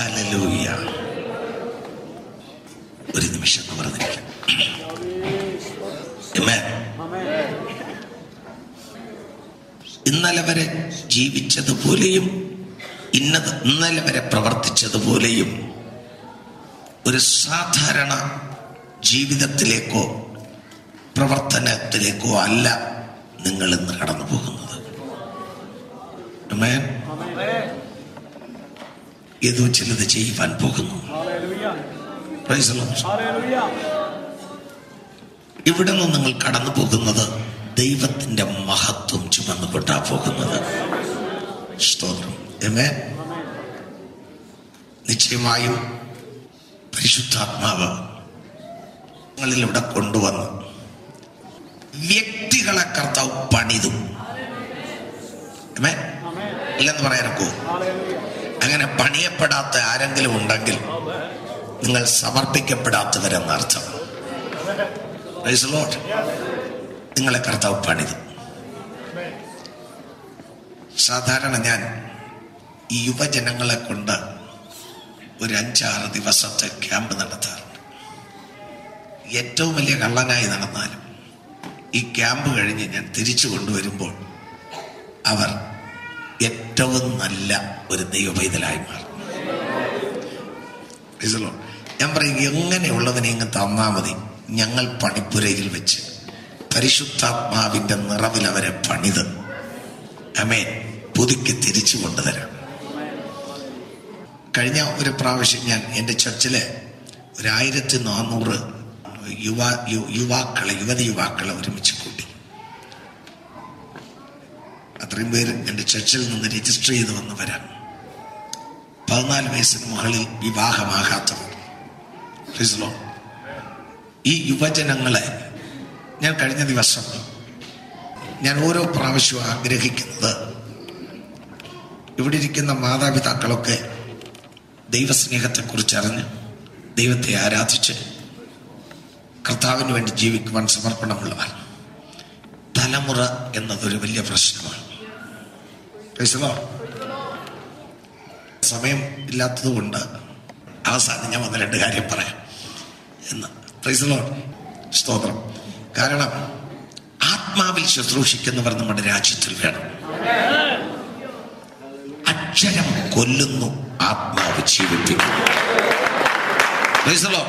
Hallelujah ഒരു നിമിഷം എന്ന് പറഞ്ഞിരിക്കാം Amen. ഇന്നലെ വരെ ജീവിച്ചതുപോലെയും ഇന്നത് ഇന്നലെ വരെ പ്രവർത്തിച്ചതുപോലെയും ഒരു സാധാരണ ജീവിതത്തിലേക്കോ പ്രവർത്തനത്തിലേക്കോ അല്ല നിങ്ങൾ ഇന്ന് കടന്നു പോകുന്നത് Amen. ഏതോ ചിലത് ചെയ്യുവാൻ പോകുന്നു Praise the Lord. ഇവിടെ നിന്ന് നിങ്ങൾ കടന്നു പോകുന്നത് ദൈവത്തിന്റെ മഹത്വം ചുമന്നുകൊണ്ടാ പോകുന്നത് സ്തോത്രം Amen. നിശ്ചയമായും പരിശുദ്ധാത്മാവ് നിങ്ങളിൽ ഇവിടെ കൊണ്ടുവന്ന് വ്യക്തികളെ കർത്താവ് പണിതു Amen. ഇല്ലെന്ന് പറയാനൊക്കോ അങ്ങനെ പണിയപ്പെടാത്ത ആരെങ്കിലും ഉണ്ടെങ്കിൽ നിങ്ങൾ സമർപ്പിക്കപ്പെടാത്തവരെന്നർത്ഥം Praise the Lord. നിങ്ങളെ കർത്താവ് പണിതു സാധാരണ ഞാൻ ഈ യുവജനങ്ങളെ കൊണ്ട് ഒരു അഞ്ചാറ് ദിവസത്തെ ക്യാമ്പ് നടത്താറുണ്ട് ഏറ്റവും വലിയ കള്ളനായി നടന്നാലും ഈ ക്യാമ്പ് കഴിഞ്ഞ് ഞാൻ തിരിച്ചു കൊണ്ടുവരുമ്പോൾ അവർ ഏറ്റവും നല്ല ഒരു ദൈവപൈതലായി മാറും Praise the Lord. ഞാൻ പറയും എങ്ങനെയുള്ളവനെ ഇങ്ങ് തന്നാ മതി ഞങ്ങൾ പണിപ്പുരയിൽ വെച്ച് പരിശുദ്ധാത്മാവിന്റെ നിറവിൽ അവരെ പണിത് അമേൻ പുതുക്കി തിരിച്ചു കൊണ്ടുതരാം കഴിഞ്ഞ ഒരു പ്രാവശ്യം ഞാൻ എൻ്റെ ചർച്ചിലെ ഒരു ആയിരത്തി നാനൂറ് യുവാ യു- യുവാക്കളെ യുവതി യുവാക്കളെ ഒരുമിച്ച് കൂട്ടി അത്രയും പേര് എൻ്റെ ചർച്ചിൽ നിന്ന് രജിസ്റ്റർ ചെയ്ത് വന്നവരാണ് പതിനാല് വയസ്സിന് മുകളിൽ വിവാഹമാകാത്തവർ Praise the Lord. ഈ യുവജനങ്ങളെ ഞാൻ കഴിഞ്ഞ ദിവസം ഞാൻ ഓരോ പ്രാവശ്യവും ആഗ്രഹിക്കുന്നത് ഇവിടെ ഇരിക്കുന്ന മാതാപിതാക്കളൊക്കെ ദൈവസ്നേഹത്തെക്കുറിച്ച് അറിഞ്ഞ് ദൈവത്തെ ആരാധിച്ച് കർത്താവിന് വേണ്ടി ജീവിക്കുവാൻ സമർപ്പണമുള്ളവർ തലമുറ എന്നതൊരു വലിയ പ്രശ്നമാണ് Praise the Lord. സമയം ഇല്ലാത്തത് കൊണ്ട് അവസാനം ഞാൻ വന്ന രണ്ട് കാര്യം പറയാം എന്ന് Praise the Lord. സ്തോത്രം കാരണം ആത്മാവിൽ ശുശ്രൂഷിക്കുന്നവർ നമ്മുടെ രാജ്യത്തിൽ വേണം അക്ഷരം കൊല്ലുന്നു ആത്മാവ് ജീവിപ്പിക്കുന്നു Praise the Lord.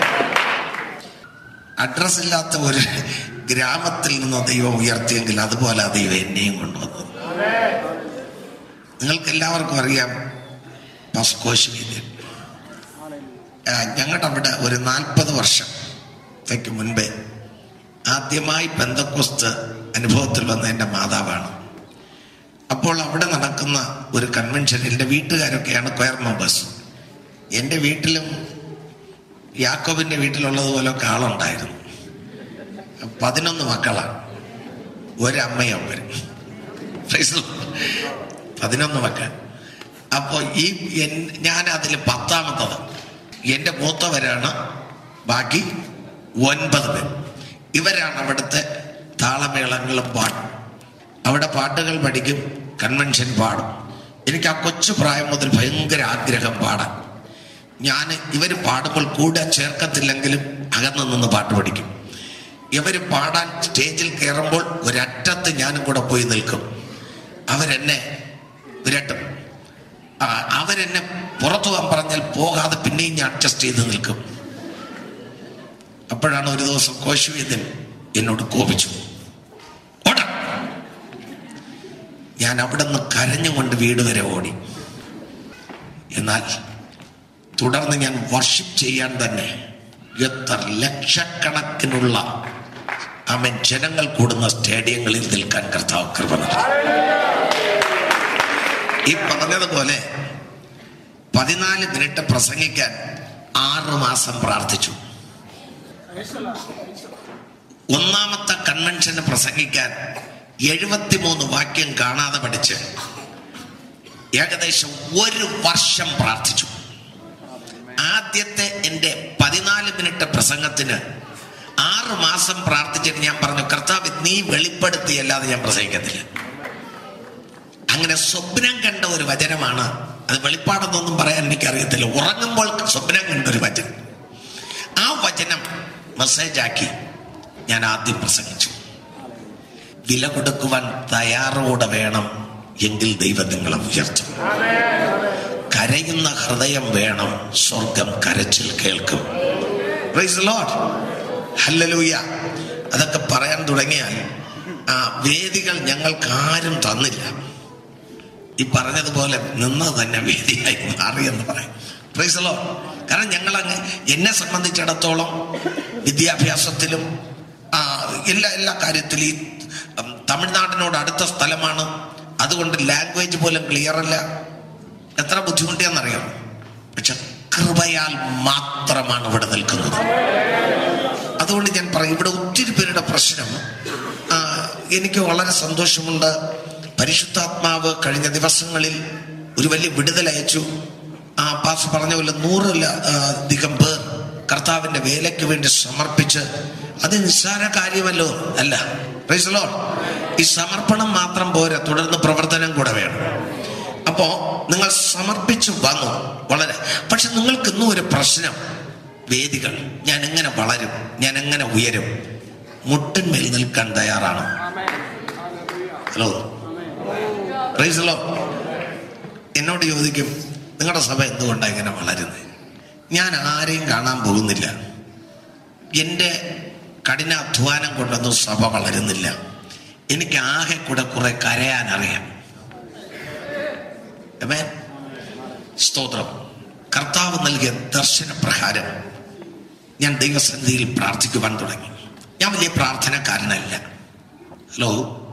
അഡ്രസ് ഇല്ലാത്ത ഒരു ഗ്രാമത്തിൽ നിന്നോ ദൈവം ഉയർത്തിയെങ്കിൽ അതുപോലെ ആ ദൈവം എന്നെയും കൊണ്ടുവന്നത് നിങ്ങൾക്ക് എല്ലാവർക്കും അറിയാം പസ്കോശ് വീതിൽ ഞങ്ങളുടെ അവിടെ ഒരു നാൽപ്പത് വർഷത്തേക്ക് മുൻപേ ആദ്യമായി ബന്ധക്കോസ്ത് അനുഭവത്തിൽ വന്ന എൻ്റെ മാതാവാണ് അപ്പോൾ അവിടെ നടക്കുന്ന ഒരു കൺവെൻഷൻ എൻ്റെ വീട്ടുകാരൊക്കെയാണ് ക്വയർ മെമ്പേഴ്സ് എൻ്റെ വീട്ടിലും യാക്കോബിൻ്റെ വീട്ടിലുള്ളതുപോലൊക്കെ ആളുണ്ടായിരുന്നു പതിനൊന്ന് മക്കളാണ് ഒരമ്മയും വരും പതിനൊന്ന് മക്കൾ അപ്പോൾ ഈ എൻ- ഞാൻ അതിൽ പത്താമത്തത് എൻ്റെ മൂത്തവരാണ് ബാക്കി ഒൻപത് പേർ ഇവരാണ് അവിടുത്തെ താളമേളങ്ങളും പാട്ടും അവിടെ പാട്ടുകൾ പഠിക്കും കൺവെൻഷൻ പാടും എനിക്ക് ആ കൊച്ചു പ്രായം മുതൽ ഭയങ്കര ആഗ്രഹം പാടാൻ ഞാൻ ഇവർ പാടുമ്പോൾ കൂടെ ചേർക്കത്തില്ലെങ്കിലും അകന്നു നിന്ന് പാട്ട് പഠിക്കും ഇവർ പാടാൻ സ്റ്റേജിൽ കയറുമ്പോൾ ഒരറ്റത്ത് ഞാനും കൂടെ പോയി നിൽക്കും അവരെന്നെ വിരട്ടും ആ, അവരെന്നെ പുറത്തു പോകാൻ പറഞ്ഞാൽ പോകാതെ പിന്നെയും ഞാൻ അഡ്ജസ്റ്റ് ചെയ്ത് നിൽക്കും അപ്പോഴാണ് ഒരു ദിവസം കോശുവേദൻ എന്നോട് കോപിച്ചു ഓടാ ഞാൻ അവിടെ നിന്ന് കരഞ്ഞുകൊണ്ട് വീട് വരെ ഓടി എന്നാൽ തുടർന്ന് ഞാൻ വർഷിപ്പ് ചെയ്യാൻ തന്നെ എത്ര ലക്ഷക്കണക്കിനുള്ള അവൻ ജനങ്ങൾ കൂടുന്ന സ്റ്റേഡിയങ്ങളിൽ നിൽക്കാൻ കർത്താവ് കൃപ നൽകി ഈ പറഞ്ഞതുപോലെ പതിനാല് മിനിറ്റ് പ്രസംഗിക്കാൻ ആറ് മാസം പ്രാർത്ഥിച്ചു ഒന്നാമത്തെ കൺവെൻഷന് പ്രസംഗിക്കാൻ എഴുപത്തിമൂന്ന് വാക്യം കാണാതെ പഠിച്ച് ഏകദേശം ഒരു വർഷം പ്രാർത്ഥിച്ചു ആദ്യത്തെ എൻ്റെ പതിനാല് മിനിറ്റ് പ്രസംഗത്തിന് ആറ് മാസം പ്രാർത്ഥിച്ചിട്ട് ഞാൻ പറഞ്ഞു കർത്താവ് നീ വെളിപ്പെടുത്തിയല്ലാതെ ഞാൻ പ്രസംഗിക്കത്തില്ല അങ്ങനെ സ്വപ്നം കണ്ട ഒരു വചനമാണ് അത് വെളിപ്പാടെന്നൊന്നും പറയാൻ എനിക്കറിയത്തില്ല ഉറങ്ങുമ്പോൾ സ്വപ്നം കണ്ടൊരു വചനം ആ വചനം മെസ്സേജാക്കി ഞാൻ ആദ്യം പ്രസംഗിച്ചു വില കൊടുക്കുവാൻ തയ്യാറോടെ വേണം എങ്കിൽ ദൈവം നിങ്ങളെ ഉയർത്തും കരയുന്ന ഹൃദയം വേണം സ്വർഗം കരച്ചിൽ കേൾക്കും Praise the Lord. Hallelujah. അതൊക്കെ പറയാൻ തുടങ്ങിയാൽ ആ വേദികൾ ഞങ്ങൾക്ക് ആരും തന്നില്ല ഈ പറഞ്ഞതുപോലെ നിന്നത് തന്നെ വേദിയായി മാറിയെന്ന് പറയും പ്രൈസലോ കാരണം ഞങ്ങൾ അങ്ങ് എന്നെ സംബന്ധിച്ചിടത്തോളം വിദ്യാഭ്യാസത്തിലും ആ, എല്ലാ എല്ലാ കാര്യത്തിലും ഈ ഉം, തമിഴ്നാടിനോട് അടുത്ത സ്ഥലമാണ് അതുകൊണ്ട് ലാംഗ്വേജ് പോലും ക്ലിയർ അല്ല എത്ര ബുദ്ധിമുട്ടിയാന്നറിയാം പക്ഷെ കൃപയാൽ മാത്രമാണ് ഇവിടെ നിൽക്കുന്നത് അതുകൊണ്ട് ഞാൻ പറയും ഇവിടെ ഒത്തിരി പേരുടെ പ്രശ്നം ആ, എനിക്ക് വളരെ സന്തോഷമുണ്ട് പരിശുദ്ധാത്മാവ് കഴിഞ്ഞ ദിവസങ്ങളിൽ ഒരു വലിയ വിടുതൽ അയച്ചു ആ പാസ് പറഞ്ഞ പോലെ നൂറില ആ, അധികം പേർ കർത്താവിന്റെ വേലയ്ക്ക് വേണ്ടി സമർപ്പിച്ച് അത് നിസ്സാര കാര്യമല്ലോ അല്ല Praise the Lord. ഈ സമർപ്പണം മാത്രം പോരാ തുടർന്ന് പ്രവർത്തനം കൂടെ വേണം അപ്പോ നിങ്ങൾ സമർപ്പിച്ചു വന്നു വളരെ പക്ഷെ നിങ്ങൾക്ക് ഇന്നും ഒരു പ്രശ്നം വേദികൾ ഞാൻ എങ്ങനെ വളരും ഞാൻ എങ്ങനെ ഉയരും മുട്ടിന്മേൽ നിൽക്കാൻ തയ്യാറാണ് ഹലോ റൈസലോ എന്നോട് ചോദിക്കും നിങ്ങളുടെ സഭ എന്തുകൊണ്ടാണ് ഇങ്ങനെ വളരുന്നത് ഞാൻ ആരെയും കാണാൻ പോകുന്നില്ല എൻ്റെ കഠിനാധ്വാനം കൊണ്ടൊന്നും സഭ വളരുന്നില്ല എനിക്ക് ആകെ കൂടെ കുറെ കരയാൻ അറിയാം Amen. സ്തോത്രം കർത്താവ് നൽകിയ ദർശന പ്രകാരം ഞാൻ ദൈവസന്നിധിയിൽ പ്രാർത്ഥിക്കുവാൻ തുടങ്ങി ഞാൻ വലിയ പ്രാർത്ഥനക്കാരനല്ല ഹലോ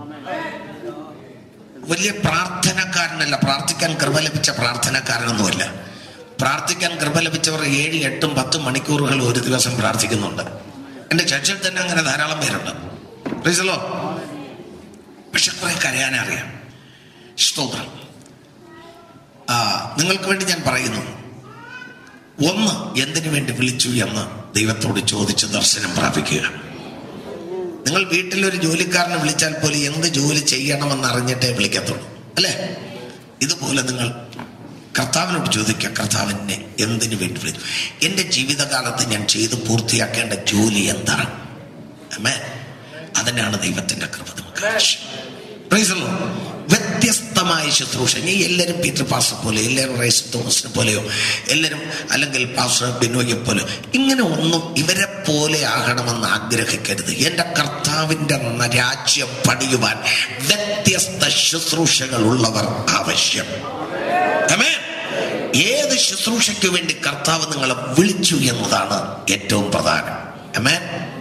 വലിയ പ്രാർത്ഥനക്കാരനല്ല പ്രാർത്ഥിക്കാൻ കൃപ ലഭിച്ച പ്രാർത്ഥനക്കാരനൊന്നുമല്ല പ്രാർത്ഥിക്കാൻ കൃപ ലഭിച്ചവർ ഏഴ് എട്ടും പത്തും മണിക്കൂറുകൾ ഒരു ദിവസം പ്രാർത്ഥിക്കുന്നുണ്ട് എന്റെ ചർച്ചിൽ തന്നെ അങ്ങനെ ധാരാളം പേരുണ്ട് പ്ലീസല്ലോ പക്ഷെ കുറെ കരയാനറിയാം സ്തോത്രം ആ നിങ്ങൾക്ക് വേണ്ടി ഞാൻ പറയുന്നു ഒന്ന് എന്തിനു വേണ്ടി വിളിച്ചു എന്ന് ദൈവത്തോട് ചോദിച്ച് ദർശനം പ്രാപിക്കുക നിങ്ങൾ വീട്ടിലൊരു ജോലിക്കാരനെ വിളിച്ചാൽ പോലും എന്ത് ജോലി ചെയ്യണമെന്ന് അറിഞ്ഞിട്ടേ വിളിക്കത്തുള്ളൂ അല്ലേ ഇതുപോലെ നിങ്ങൾ കർത്താവിനോട് ചോദിക്കുക കർത്താവിനെ എന്തിനു വേണ്ടി വിളിച്ചു എൻ്റെ ജീവിതകാലത്ത് ഞാൻ ചെയ്ത് പൂർത്തിയാക്കേണ്ട ജോലി എന്താണ് അമ്മേ അതിനാണ് ദൈവത്തിന്റെ കൃപ നമുക്ക് ആവശ്യം Praise the Lord. വ്യത്യസ്തമായ ശുശ്രൂഷ നീ എല്ലാവരും പീറ്റർ പാസ്റ്റർ പോലെ എല്ലാവരും റൈസ് തോമസിനെ പോലെയോ എല്ലാവരും അല്ലെങ്കിൽ പാസ്റ്റർ ബിനോയെ പോലെയോ ഇങ്ങനെ ഒന്നും ഇവരെ പോലെ ആകണമെന്ന് ആഗ്രഹിക്കരുത് എൻ്റെ കർത്താവിൻ്റെ രാജ്യം പണിയുവാൻ വ്യത്യസ്ത ശുശ്രൂഷകൾ ഉള്ളവർ ആവശ്യം Amen. ഏത് ശുശ്രൂഷയ്ക്ക് വേണ്ടി കർത്താവ് നിങ്ങളെ വിളിച്ചു എന്നതാണ് ഏറ്റവും പ്രധാനം Amen.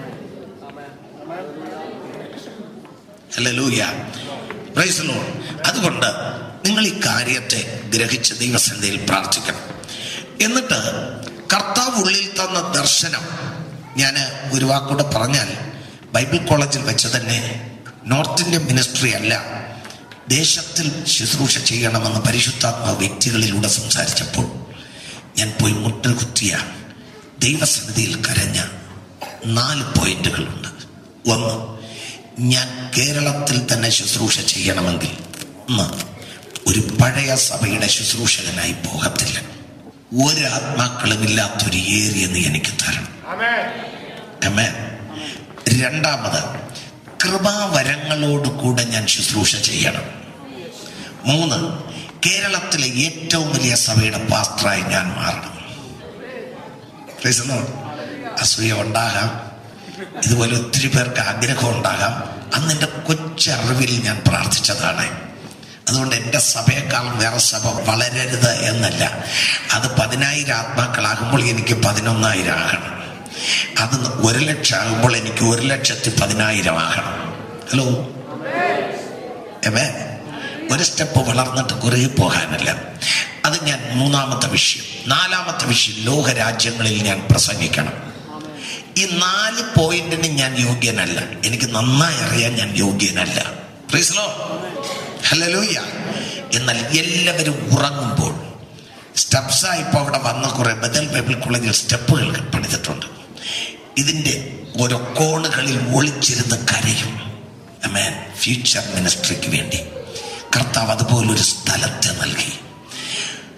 Hallelujah. Praise the Lord. അതുകൊണ്ട് നിങ്ങൾ ഈ കാര്യത്തെ ഗ്രഹിച്ച് ദൈവസന്ധയിൽ പ്രാർത്ഥിക്കണം എന്നിട്ട് കർത്താവ് ഉള്ളിൽ തന്ന ദർശനം ഞാൻ ഒരു വാക്കൂടെ പറഞ്ഞാൽ ബൈബിൾ കോളേജിൽ വെച്ച് തന്നെ നോർത്ത് ഇന്ത്യൻ മിനിസ്ട്രി അല്ല ദേശത്തിൽ ശുശ്രൂഷ ചെയ്യണമെന്ന് പരിശുദ്ധാത്മാവ് വ്യക്തികളിലൂടെ സംസാരിച്ചപ്പോൾ ഞാൻ പോയി മുട്ടുകുത്തിയ ദൈവസന്നിധിയിൽ കരഞ്ഞ നാല് പോയിന്റുകളുണ്ട് ഒന്ന് ഞാൻ കേരളത്തിൽ തന്നെ ശുശ്രൂഷ ചെയ്യണമെങ്കിൽ ഒന്ന് ഒരു പഴയ സഭയുടെ ശുശ്രൂഷകനായി പോകത്തില്ല ഒരാത്മാക്കളും ഇല്ലാത്തൊരു ഏരിയ നീ എനിക്ക് തരണം Amen. രണ്ടാമത് കൃപാവരങ്ങളോട് കൂടെ ഞാൻ ശുശ്രൂഷ ചെയ്യണം മൂന്ന് കേരളത്തിലെ ഏറ്റവും വലിയ സഭയുടെ പാസ്റ്ററായി ഞാൻ മാറണം Praise the Lord. അസൂയ ഉണ്ടാകാം ഇതുപോലെ ഒത്തിരി പേർക്ക് ആഗ്രഹം ഉണ്ടാകാം അന്ന് എൻ്റെ കൊച്ചറിവിൽ ഞാൻ പ്രാർത്ഥിച്ചതാണ് അതുകൊണ്ട് എൻ്റെ സഭയെക്കാളും വേറെ സഭ വളരരുത് എന്നല്ല അത് പതിനായിരം ആത്മാക്കളാകുമ്പോൾ എനിക്ക് പതിനൊന്നായിരം ആകണം അത് ഒരു ലക്ഷം ആകുമ്പോൾ എനിക്ക് ഒരു ലക്ഷത്തി പതിനായിരം ആകണം ഹലോ എവേ ഒരു സ്റ്റെപ്പ് വളർന്നിട്ട് കുറേ പോകാനല്ല അത് ഞാൻ മൂന്നാമത്തെ വിഷയം നാലാമത്തെ വിഷയം ലോകരാജ്യങ്ങളിൽ ഞാൻ പ്രസംഗിക്കണം ഈ നാല് പോയിന്റിന് ഞാൻ യോഗ്യനല്ല എനിക്ക് നന്നായി അറിയാൻ ഞാൻ യോഗ്യനല്ല പ്രീസ്ലോ ഹലലൂയ എന്നാൽ എല്ലാവരും ഉറങ്ങുമ്പോൾ സ്റ്റെപ്സാ ഇപ്പൊ അവിടെ വന്ന കുറെ ബദൽ ബൈബിൾ കോളേജിൽ സ്റ്റെപ്പുകൾ പണിതിട്ടുണ്ട് ഇതിന്റെ ഓരോ കോണുകളിൽ ഒളിച്ചിരുന്ന് കരയും അമേൻ ഫ്യൂച്ചർ മിനിസ്ട്രിക്ക് വേണ്ടി കർത്താവ് അതുപോലൊരു സ്ഥലത്തെ നൽകി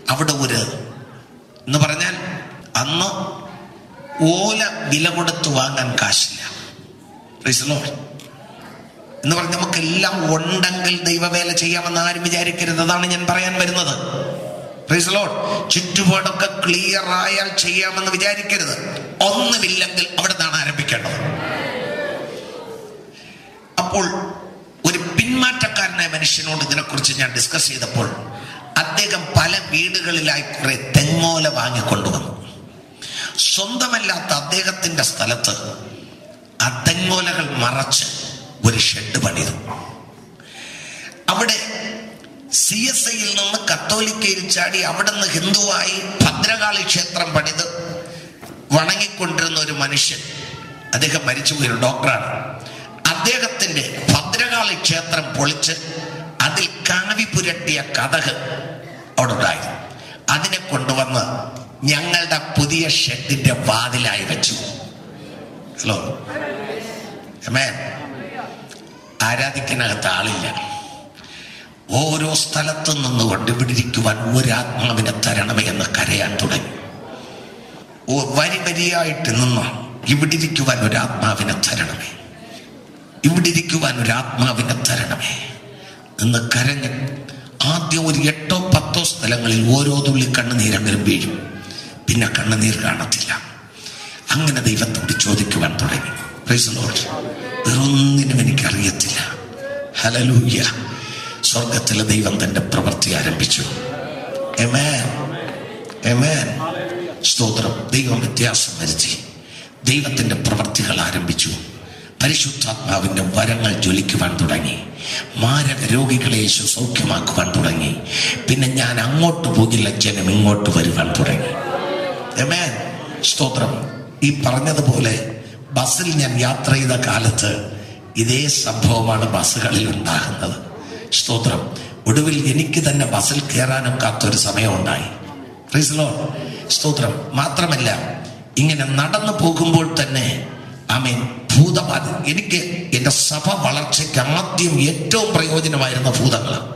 അവിടെ ഒരു എന്ന് പറഞ്ഞാൽ അന്ന് ഓല വില കൊടുത്ത് വാങ്ങാൻ കാശില്ല Praise the Lord. എന്ന് പറഞ്ഞ് നമുക്കെല്ലാം ഉണ്ടെങ്കിൽ ദൈവവേല ചെയ്യാമെന്ന് ആരും വിചാരിക്കരുത് അതാണ് ഞാൻ പറയാൻ വരുന്നത് Praise the Lord. ചുറ്റുപാടൊക്കെ ക്ലിയർ ആയാൽ ചെയ്യാമെന്ന് വിചാരിക്കരുത് ഒന്നുമില്ലെങ്കിൽ അവിടെ നിന്നാണ് ആരംഭിക്കേണ്ടത് അപ്പോൾ ഒരു പിന്മാറ്റക്കാരനായ മനുഷ്യനോട് ഇതിനെക്കുറിച്ച് ഞാൻ ഡിസ്കസ് ചെയ്തപ്പോൾ അദ്ദേഹം പല വീടുകളിലായി കുറെ തെങ്ങോല വാങ്ങിക്കൊണ്ടുവന്നു സ്വന്തമല്ലാത്ത അദ്ദേഹത്തിന്റെ സ്ഥലത്ത് ആ തെങ്ങോലകൾ മറച്ച് ഒരു ഷെഡ് പണിതു അവിടെ സി എസ് ഐയിൽ നിന്ന് കത്തോലിക്കയിൽ ചാടി അവിടെ നിന്ന് ഹിന്ദുവായി ഭദ്രകാളി ക്ഷേത്രം പണിത് വണങ്ങിക്കൊണ്ടിരുന്ന ഒരു മനുഷ്യൻ അദ്ദേഹം മരിച്ചുപോയ ഒരു ഡോക്ടറാണ് അദ്ദേഹത്തിന്റെ ഭദ്രകാളി ക്ഷേത്രം പൊളിച്ച് അതിൽ കാവി പുരട്ടിയ കഥക് അവിടെ ഉണ്ടായിരുന്നു അതിനെ കൊണ്ടുവന്ന് ഞങ്ങളുടെ പുതിയ ഷെഡിന്റെ വാതിലായി വെച്ചു ഹലോ അമേ ആരാധിക്കാനകത്ത് ആളില്ല ഓരോ സ്ഥലത്തു നിന്നുകൊണ്ട് ഇവിടെ ഇരിക്കുവാൻ ഒരാത്മാവിനെ തരണമേ എന്ന് കരയാൻ തുടങ്ങി ഓ വരി വരിയായിട്ട് നിന്ന് ഇവിടെ ഇരിക്കുവാൻ ഒരാത്മാവിനെ തരണമേ ഇവിടെ ഇരിക്കുവാൻ ഒരാത്മാവിനെ തരണമേ എന്ന് കരഞ്ഞ് ആദ്യം ഒരു എട്ടോ പത്തോ സ്ഥലങ്ങളിൽ ഓരോ തുള്ളി കണ്ണുനീരെങ്കിലും വീഴും പിന്നെ കണ്ണുനീർ കാണത്തില്ല അങ്ങനെ ദൈവത്തോട് ചോദിക്കുവാൻ തുടങ്ങി Praise the Lord. വേറൊന്നിനും എനിക്കറിയത്തില്ല ഹലലൂയ സ്വർഗത്തിലെ ദൈവം തന്റെ പ്രവൃത്തി ആരംഭിച്ചു Amen. Amen. സ്തോത്രം ദൈവം വ്യത്യാസം വരുത്തി ദൈവത്തിന്റെ പ്രവൃത്തികൾ ആരംഭിച്ചു പരിശുദ്ധാത്മാവിന്റെ വരങ്ങൾ ജ്വലിക്കുവാൻ തുടങ്ങി മാരക രോഗികളെ യേശു സൗഖ്യമാക്കുവാൻ തുടങ്ങി പിന്നെ ഞാൻ അങ്ങോട്ട് പോകില്ല ജനം ഇങ്ങോട്ട് വരുവാൻ തുടങ്ങി Amen. സ്തോത്രം ഈ പറഞ്ഞതുപോലെ ബസ്സിൽ ഞാൻ യാത്ര ചെയ്ത കാലത്ത് ഇതേ സംഭവമാണ് ബസ്സുകളിൽ ഉണ്ടാകുന്നത് സ്തോത്രം ഒടുവിൽ എനിക്ക് തന്നെ ബസ്സിൽ കയറാനും കാത്തൊരു സമയമുണ്ടായി Praise the Lord. സ്തോത്രം മാത്രമല്ല ഇങ്ങനെ നടന്നു പോകുമ്പോൾ തന്നെ ആമേൻ ഭൂതബാധ എനിക്ക് എന്റെ സഭ വളർച്ചയ്ക്ക് ആദ്യം ഏറ്റവും പ്രയോജനമായിരുന്ന ഭൂതങ്ങളാണ്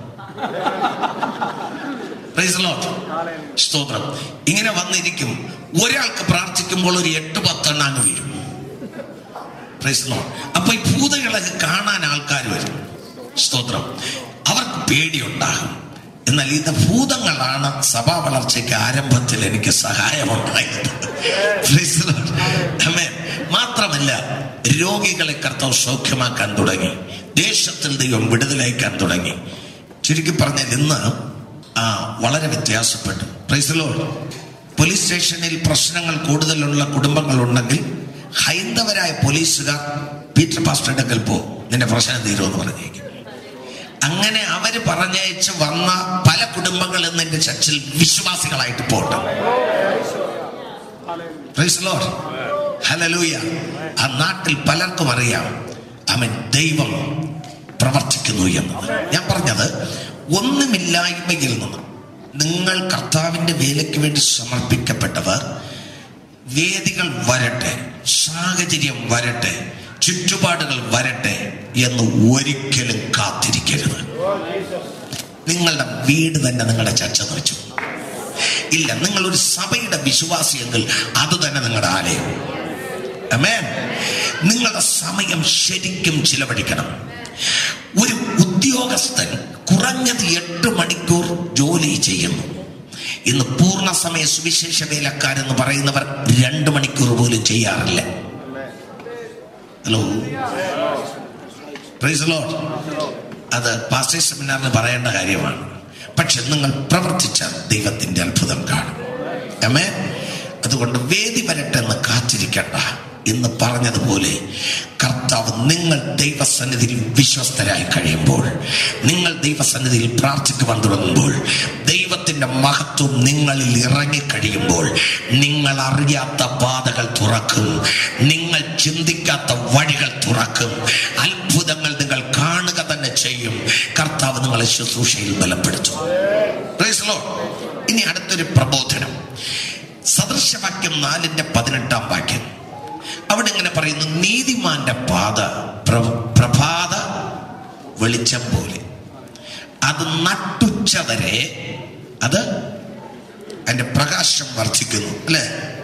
Praise the Lord. സ്തോത്രം ഇങ്ങനെ വന്നിരിക്കും ഒരാൾക്ക് പ്രാർത്ഥിക്കുമ്പോൾ ഒരു എട്ട് പത്തെണ്ണം അങ്ങ് വീഴും Praise the Lord. അപ്പൊ ഈ ഭൂതങ്ങളൊക്കെ കാണാൻ ആൾക്കാർ വരും സ്തോത്രം അവർക്ക് പേടിയുണ്ടാകും എന്നാൽ ഇത് ഭൂതങ്ങളാണ് സഭാ വളർച്ചയ്ക്ക് ആരംഭത്തിൽ എനിക്ക് സഹായമുണ്ടായത് Praise the Lord. Amen. മാത്രമല്ല രോഗികളെ കർത്താവ് സൗഖ്യമാക്കാൻ തുടങ്ങി ദേശത്തിൽ ദൈവം വിടുതലയക്കാൻ തുടങ്ങി ചുരുക്കി പറഞ്ഞാൽ ഇന്ന് ആ വളരെ വ്യത്യാസപ്പെട്ടു Praise the Lord. പോലീസ് സ്റ്റേഷനിൽ പ്രശ്നങ്ങൾ കൂടുതലുള്ള കുടുംബങ്ങൾ ഉണ്ടെങ്കിൽ ഹൈന്ദവരായ പോലീസുകാർ പീറ്റർ പാസ്റ്ററുടെ അടുക്കൽ പോ നിന്റെ പ്രശ്നം തീരുമെന്ന് പറഞ്ഞേക്കും അങ്ങനെ അവര് പറഞ്ഞയച്ച് വന്ന പല കുടുംബങ്ങളും എന്റെ ചർച്ചിൽ വിശ്വാസികളായിട്ട് പോട്ടെ Praise the Lord. Hallelujah. ആ നാട്ടിൽ പലർക്കും അറിയാം അവൻ ദൈവം പ്രവർത്തിക്കുന്നു എന്നത് ഞാൻ പറഞ്ഞത് ഒന്നുമില്ലായ്മയിൽ നിന്ന് നിങ്ങൾ കർത്താവിന്റെ വേലയ്ക്ക് വേണ്ടി സമർപ്പിക്കപ്പെട്ടവർ വേദികൾ വരട്ടെ സാഹചര്യം വരട്ടെ ചുറ്റുപാടുകൾ വരട്ടെ എന്ന് ഒരിക്കലും കാത്തിരിക്കരുത് നിങ്ങളുടെ വീട് തന്നെ നിങ്ങളുടെ ചർച്ച വെച്ചു ഇല്ല നിങ്ങൾ ഒരു സഭയുടെ വിശ്വാസിയെങ്കിൽ അത് തന്നെ നിങ്ങളുടെ ആലയം Amen. നിങ്ങളുടെ സമയം ശരിക്കും ചിലവഴിക്കണം ഒരു ഉദ്യോഗസ്ഥൻ കുറഞ്ഞത് എട്ട് മണിക്കൂർ ജോലി ചെയ്യുന്നു ഇന്ന് പൂർണ്ണ സമയ സുവിശേഷ വേലക്കാരെന്ന് പറയുന്നവർ രണ്ട് മണിക്കൂർ പോലും ചെയ്യാറില്ല ഹലോ പ്രൈസ് ലോഡ് അത് പാസ്റ്റേ സെമിനാറിന് പറയേണ്ട കാര്യമാണ് പക്ഷെ നിങ്ങൾ പ്രവർത്തിച്ച ദൈവത്തിന്റെ അത്ഭുതം കാണും അമേ അതുകൊണ്ട് വേദി വരട്ടെ എന്ന് കാത്തിരിക്കണ്ട എന്ന് പറഞ്ഞതുപോലെ കർത്താവ് നിങ്ങൾ ദൈവസന്നിധിയിൽ വിശ്വസ്തരായി കഴിയുമ്പോൾ നിങ്ങൾ ദൈവസന്നിധിയിൽ പ്രാർത്ഥിക്കുവാൻ തുടങ്ങുമ്പോൾ ദൈവത്തിന്റെ മഹത്വം നിങ്ങളിൽ ഇറങ്ങിക്കഴിയുമ്പോൾ നിങ്ങൾ അറിയാത്ത പാതകൾ തുറക്കും നിങ്ങൾ ചിന്തിക്കാത്ത വഴികൾ തുറക്കും അത്ഭുതങ്ങൾ നിങ്ങൾ കാണുക തന്നെ ചെയ്യും കർത്താവ് നിങ്ങളെ ശുശ്രൂഷയിൽ ബലപ്പെടുത്തും Praise the Lord. ഇനി അടുത്തൊരു പ്രബോധനം സദൃശവാക്യം നാലിന്റെ പതിനെട്ടാം വാക്യം അവിടെ ഇങ്ങനെ പറയുന്നു നീതിമാന്റെ പാത പ്ര- പ്രഭാത വെളിച്ചം പോലെ അത് നട്ടുച്ച വരെ അത് അതിന്റെ പ്രകാശം വർദ്ധിക്കുന്നു അല്ലേ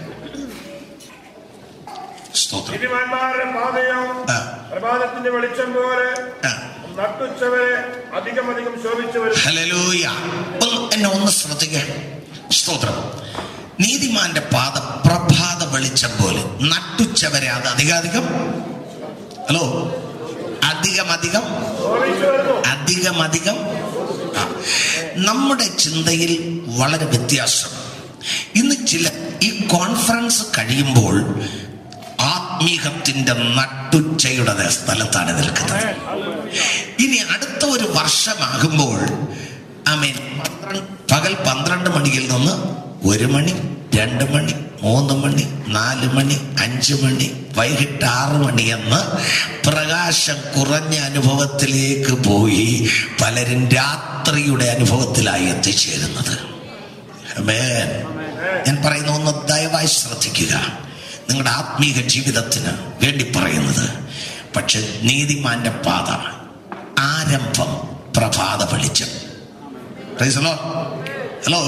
സ്തോത്രം നീതിമാന്മാരുടെ പാതയോ ആ. പ്രഭാതത്തിന്റെ വെളിച്ചം പോലെ ആ. നട്ടുച്ചവരെ അധികം അധികം ശോഭിച്ചു വരും ഹല്ലേലൂയ ഒന്ന് എന്നെ ഒന്ന് ശ്രദ്ധിക്കുക സ്തോത്രം നീതിമാന്റെ പാത പ്രഭാത വെളിച്ചം പോലെ നട്ടുച്ചവരെ അത് അധികാധികം ഹലോ അധികം അധികം ശോഭിച്ചു വരുന്നു അധികം അധികം ആ. നമ്മുടെ ചിന്തയിൽ വളരെ വ്യത്യാസം ഇന്ന് ചില ഈ കോൺഫറൻസ് കഴിയുമ്പോൾ ആത്മീകത്തിന്റെ നട്ടുച്ചയുടെ സ്ഥലത്താണ് നിൽക്കുന്നത് ഇനി അടുത്ത ഒരു വർഷമാകുമ്പോൾ അമീൻ പകൽ പന്ത്രണ്ട് മണിയിൽ നിന്ന് ഒരു മണി രണ്ട് മണി മൂന്ന് മണി നാല് മണി അഞ്ച് മണി വൈകിട്ട് ആറ് മണി എന്ന് പ്രകാശം കുറഞ്ഞ അനുഭവത്തിലേക്ക് പോയി പലരും രാത്രിയുടെ അനുഭവത്തിലായി എത്തിച്ചേരുന്നത് ആമേൻ. ഞാൻ പറയുന്ന ഒന്ന് ദയവായി ശ്രദ്ധിക്കുക നിങ്ങളുടെ ആത്മീക ജീവിതത്തിന് വേണ്ടി പറയുന്നത് പക്ഷെ നീതിമാന്റെ പാത ആരംഭം പ്രഭാത വെളിച്ചം Praise the Lord. ഹലോ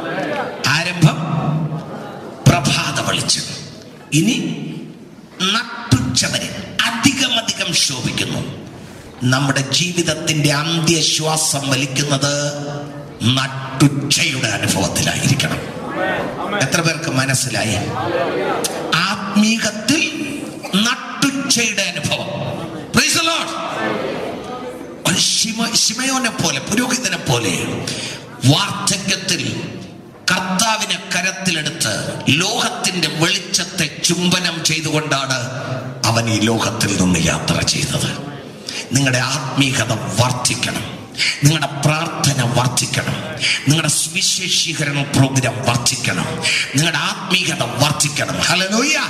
ആരംഭം പ്രഭാത വെളിച്ചം ഇനി നട്ടുച്ചവരെ അധികം അധികം ശോഭിക്കുന്നു നമ്മുടെ ജീവിതത്തിന്റെ അന്ത്യശ്വാസം വലിക്കുന്നത് നട്ടുച്ചയുടെ അനുഭവത്തിലായിരിക്കണം എത്ര പേർക്ക് മനസ്സിലായി ആത്മീകത്തിൽ നട്ടുച്ചയുടെ അനുഭവം Praise the Lord. ഒരു ശിമ- ശിമയോനെ പോലെ പുരോഹിതനെ പോലെ വാർദ്ധക്യത്തിൽ കർത്താവിനെ കരത്തിലെടുത്ത് ലോകത്തിന്റെ വെളിച്ചത്തെ ചുംബനം ചെയ്തുകൊണ്ടാണ് അവൻ ഈ ലോകത്തിൽ നിന്ന് യാത്ര ചെയ്തത് നിങ്ങളുടെ ആത്മീകത വർദ്ധിക്കണം നിങ്ങളുടെ പ്രാർത്ഥന വർദ്ധിക്കണം നിങ്ങളുടെ സുവിശേഷീകരണ പ്രോഗ്രാം വർദ്ധിക്കണം നിങ്ങളുടെ ആത്മീകത വർദ്ധിക്കണം ഹലലോയ്യ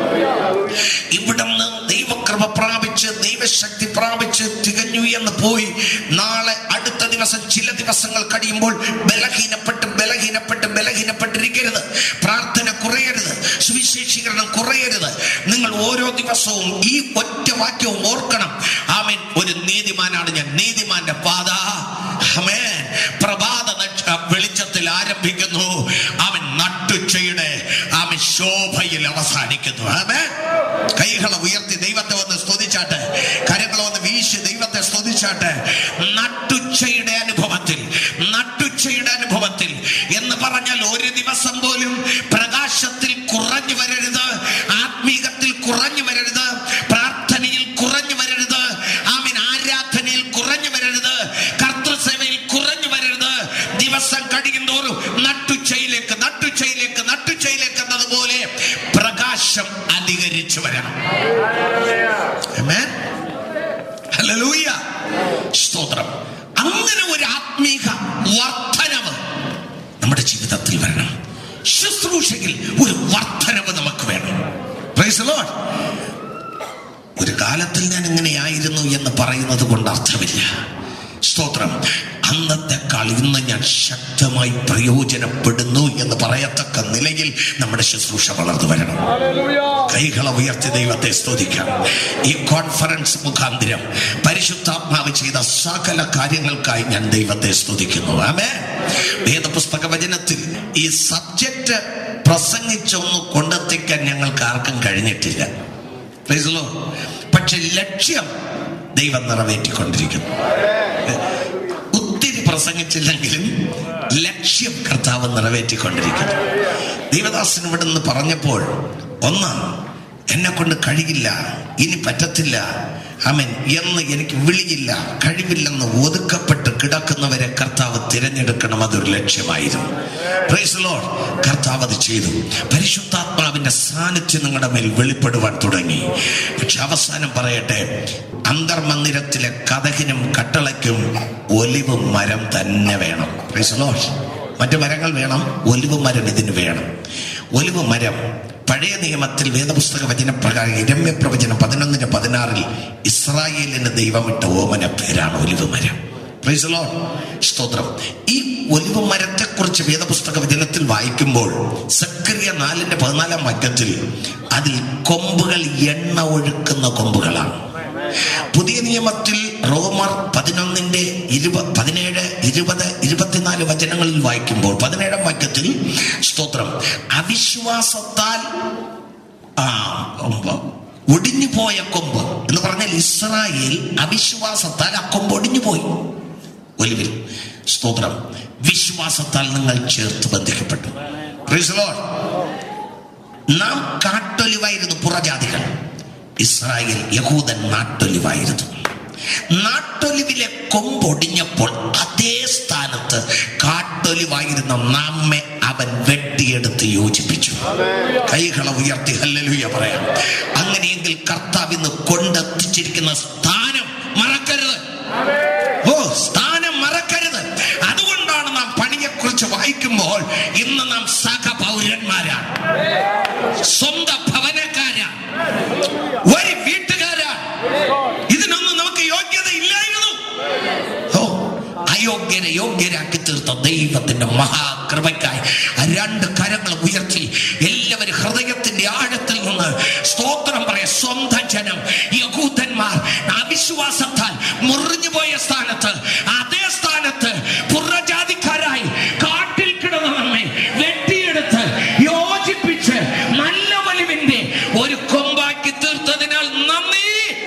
ഇവിടുന്ന് ദൈവകൃപ പ്രാപിച്ച് ദൈവശക്തി പ്രാപിച്ച് തികഞ്ഞു എന്ന് പോയി നാളെ അടുത്ത ദിവസം ചില ദിവസങ്ങൾ കഴിയുമ്പോൾ ബലഹീനപ്പെട്ട് ബലഹീനപ്പെട്ട് ബലഹീനപ്പെട്ടിരിക്കരുത് പ്രാർത്ഥന കുറയരുത് സുവിശേഷീകരണം കുറയരുത് നിങ്ങൾ ഓരോ ദിവസവും ഈ ഒറ്റ വാക്യവും ഓർക്കണം ആമേൻ ഒരു നീതിമാനാണ് ഞാൻ നീതിമാന്റെ പാത ആമേൻ പ്രഭാത നക്ഷ- വെളിച്ചത്തിൽ ആരംഭിക്കുന്നു അവൻ നട്ടുച്ചയുടെ അവൻ ശോഭയിൽ അവസാനിക്കുന്നു ആമേൻ കൈകളെ ഉയർത്തി ദൈവത്തെ ഒന്ന് സ്തുതിച്ചാട്ടെ കരങ്ങളെ ഒന്ന് വീശി ദൈവത്തെ സ്തുതിച്ചാട്ടെ നട്ടുച്ചയുടെ അനുഭവത്തിൽ നട്ടുച്ചയുടെ അനുഭവത്തിൽ എന്ന് പറഞ്ഞാൽ ഒരു ദിവസം പോലും പ്രകാശത്തിൽ കുറഞ്ഞു വരരുത് ആത്മീകത്തിൽ കുറഞ്ഞു വരരുത് പ്രാർത്ഥനയിൽ കുറഞ്ഞു വരരുത് ആമീൻ ആരാധനയിൽ കുറഞ്ഞു വരരുത് കർത്തൃസേവയിൽ കുറഞ്ഞു വരരുത് ദിവസം കഴിയുന്തോറും നട്ടുച്ചയിലേക്ക് നട്ടുച്ചയിലേക്ക് നട്ടുച്ചയിലേക്ക് എന്നതുപോലെ പ്രകാശം അധികരിച്ചു വരണം Amen. Hallelujah. സ്തോത്രം അങ്ങനെ ഒരു ആത്മീക വർധനവ് നമ്മുടെ ജീവിതത്തിൽ വരണം ശുശ്രൂഷയിൽ ഒരു വർധനവ് നമുക്ക് വേണം Praise the Lord. ഒരു കാലത്തിൽ ഞാൻ ഇങ്ങനെയായിരുന്നു എന്ന് പറയുന്നത് കൊണ്ട് അർത്ഥമില്ല സ്തോത്രം അന്നത്തെക്കാൾ ഇന്ന് ഞാൻ ശക്തമായി പ്രയോജനപ്പെടുന്നു എന്ന് പറയത്തക്ക നിലയിൽ നമ്മുടെ ശുശ്രൂഷ വളർന്നു വരണം കൈകളെ ഉയർത്തി ദൈവത്തെ സ്തുതിക്കാം ഈ കോൺഫറൻസ് മുഖാന്തിരം പരിശുദ്ധാത്മാവ് ചെയ്ത സകല കാര്യങ്ങൾക്കായി ഞാൻ ദൈവത്തെ സ്തുതിക്കുന്നു ആമേ വേദപുസ്തക വചനത്തിൽ ഈ സബ്ജക്റ്റ് പ്രസംഗിച്ചൊന്ന് കൊണ്ടെത്തിക്കാൻ ഞങ്ങൾക്ക് ആർക്കും കഴിഞ്ഞിട്ടില്ല Praise the Lord. പക്ഷെ ലക്ഷ്യം ദൈവം നിറവേറ്റിക്കൊണ്ടിരിക്കുന്നു ഒത്തിരി പ്രസംഗിച്ചില്ലെങ്കിലും ലക്ഷ്യം കർത്താവ് നിറവേറ്റിക്കൊണ്ടിരിക്കുന്നു ദൈവദാസൻ ഇവിടെ നിന്ന് പറഞ്ഞപ്പോൾ ഒന്ന് എന്നെ കൊണ്ട് കഴിയില്ല ഇനി പറ്റത്തില്ല അമൻ എന്ന് എനിക്ക് വിളിയില്ല കഴിവില്ലെന്ന് ഒതുക്കപ്പെട്ട് കിടക്കുന്നവരെ കർത്താവ് തിരഞ്ഞെടുക്കണം അതൊരു ലക്ഷ്യമായിരുന്നു Praise the Lord. കർത്താവ് അത് ചെയ്തു പരിശുദ്ധാത്മാവിന്റെ സാന്നിധ്യം നിങ്ങളുടെ മേൽ വെളിപ്പെടുവാൻ തുടങ്ങി പക്ഷെ അവസാനം പറയട്ടെ അന്തർമന്ദിരത്തിലെ കഥകിനും കട്ടളയ്ക്കും ഒലിവ് മരം തന്നെ വേണം Praise the Lord. മറ്റു മരങ്ങൾ വേണം ഒലിവ് മരം ഇതിന് വേണം ഒലിവ് മരം പഴയ നിയമത്തിൽ വേദപുസ്തക വചനപ്രകാരം ഇരമ്യ പ്രവചനം പതിനൊന്നിന് പതിനാറിൽ ഇസ്രായേലിന് ദൈവമിട്ട ഓമന പേരാണ് ഒലിവ് മരം Praise the Lord. സ്തോത്രം ഈ ഒലിവ് മരത്തെക്കുറിച്ച് വേദപുസ്തക വചനത്തിൽ വായിക്കുമ്പോൾ സക്രിയ നാലിന്റെ പതിനാലാം വാക്യത്തിൽ അതിൽ കൊമ്പുകൾ എണ്ണ ഒഴുക്കുന്ന കൊമ്പുകളാണ് പുതിയ നിയമത്തിൽ റോമർ പതിനൊന്നിന്റെ ഇരുപ പതിനേഴ് ഇരുപത് ഇരുപത്തിനാല് വചനങ്ങളിൽ വായിക്കുമ്പോൾ പതിനേഴാം വാക്യത്തിൽ സ്തോത്രം അവിശ്വാസത്താൽ ആ ഉം, ഒടിഞ്ഞു പോയ കൊമ്പ് എന്ന് പറഞ്ഞാൽ ഇസ്രായേൽ അവിശ്വാസത്താൽ ആ കൊമ്പ് ഒടിഞ്ഞു പോയി ഒലിവിൽ സ്തോത്രം വിശ്വാസത്താൽ നിങ്ങൾ ചേർത്ത് ബന്ധിക്കപ്പെട്ടു Praise the Lord. നാം കാട്ടൊലിവായിരുന്നു പുറജാതികൾ ഇസ്രായേൽ യഹൂദൻ നാട്ടൊലിവായിരുന്നു നാട്ടൊലിവിലെ കൊമ്പൊടിഞ്ഞപ്പോൾ അതേ സ്ഥാനത്ത് കാട്ടൊലിവായിരുന്ന നമ്മെ അവൻ വെട്ടിയെടുത്ത് യോജിപ്പിച്ചു കൈകളെ ഉയർത്തി ഹല്ലേലൂയ പറയാം അങ്ങനെയെങ്കിൽ കർത്താവ് ഇന്ന് കൊണ്ടെത്തിച്ചിരിക്കുന്ന സ്ഥാനം മറക്കരുത് ഓ സ്ഥാനം മറക്കരുത് അതുകൊണ്ടാണ് നാം പണിയെക്കുറിച്ച് വായിക്കുമ്പോൾ ഇന്ന് നാം സഹപൗരന്മാരാണ് സ്വന്തം ഭവനക്കാരാ ഒരു വീട്ടുകാരാ ഇതിനൊന്നും നമുക്ക് യോഗ്യത ഇല്ലായിരുന്നു ഓ അയോഗ്യരെ യോഗ്യരാക്കി തീർത്ത ദൈവത്തിന്റെ മഹാകൃപയ്ക്കായി ആ രണ്ട് കരങ്ങൾ ഉയർത്തി എല്ലാവരും ഹൃദയത്തിന്റെ ആഴത്തിൽ നിന്ന് സ്തോത്രം പറയാം സ്വന്തം ജനം യഹൂദന്മാർ അവിശ്വാസത്താൽ മുറിഞ്ഞുപോയ സ്ഥാനത്ത് അതേ സ്ഥാനത്ത് പുറജാതിക്കാരായി കാട്ടിൽ കിടന്ന നമ്മെ വെട്ടിയെടുത്ത് യോജിപ്പിച്ച് നല്ല വലിവിന്റെ ഒരു കൊമ്പാക്കി തീർത്തതിനാൽ നന്ദി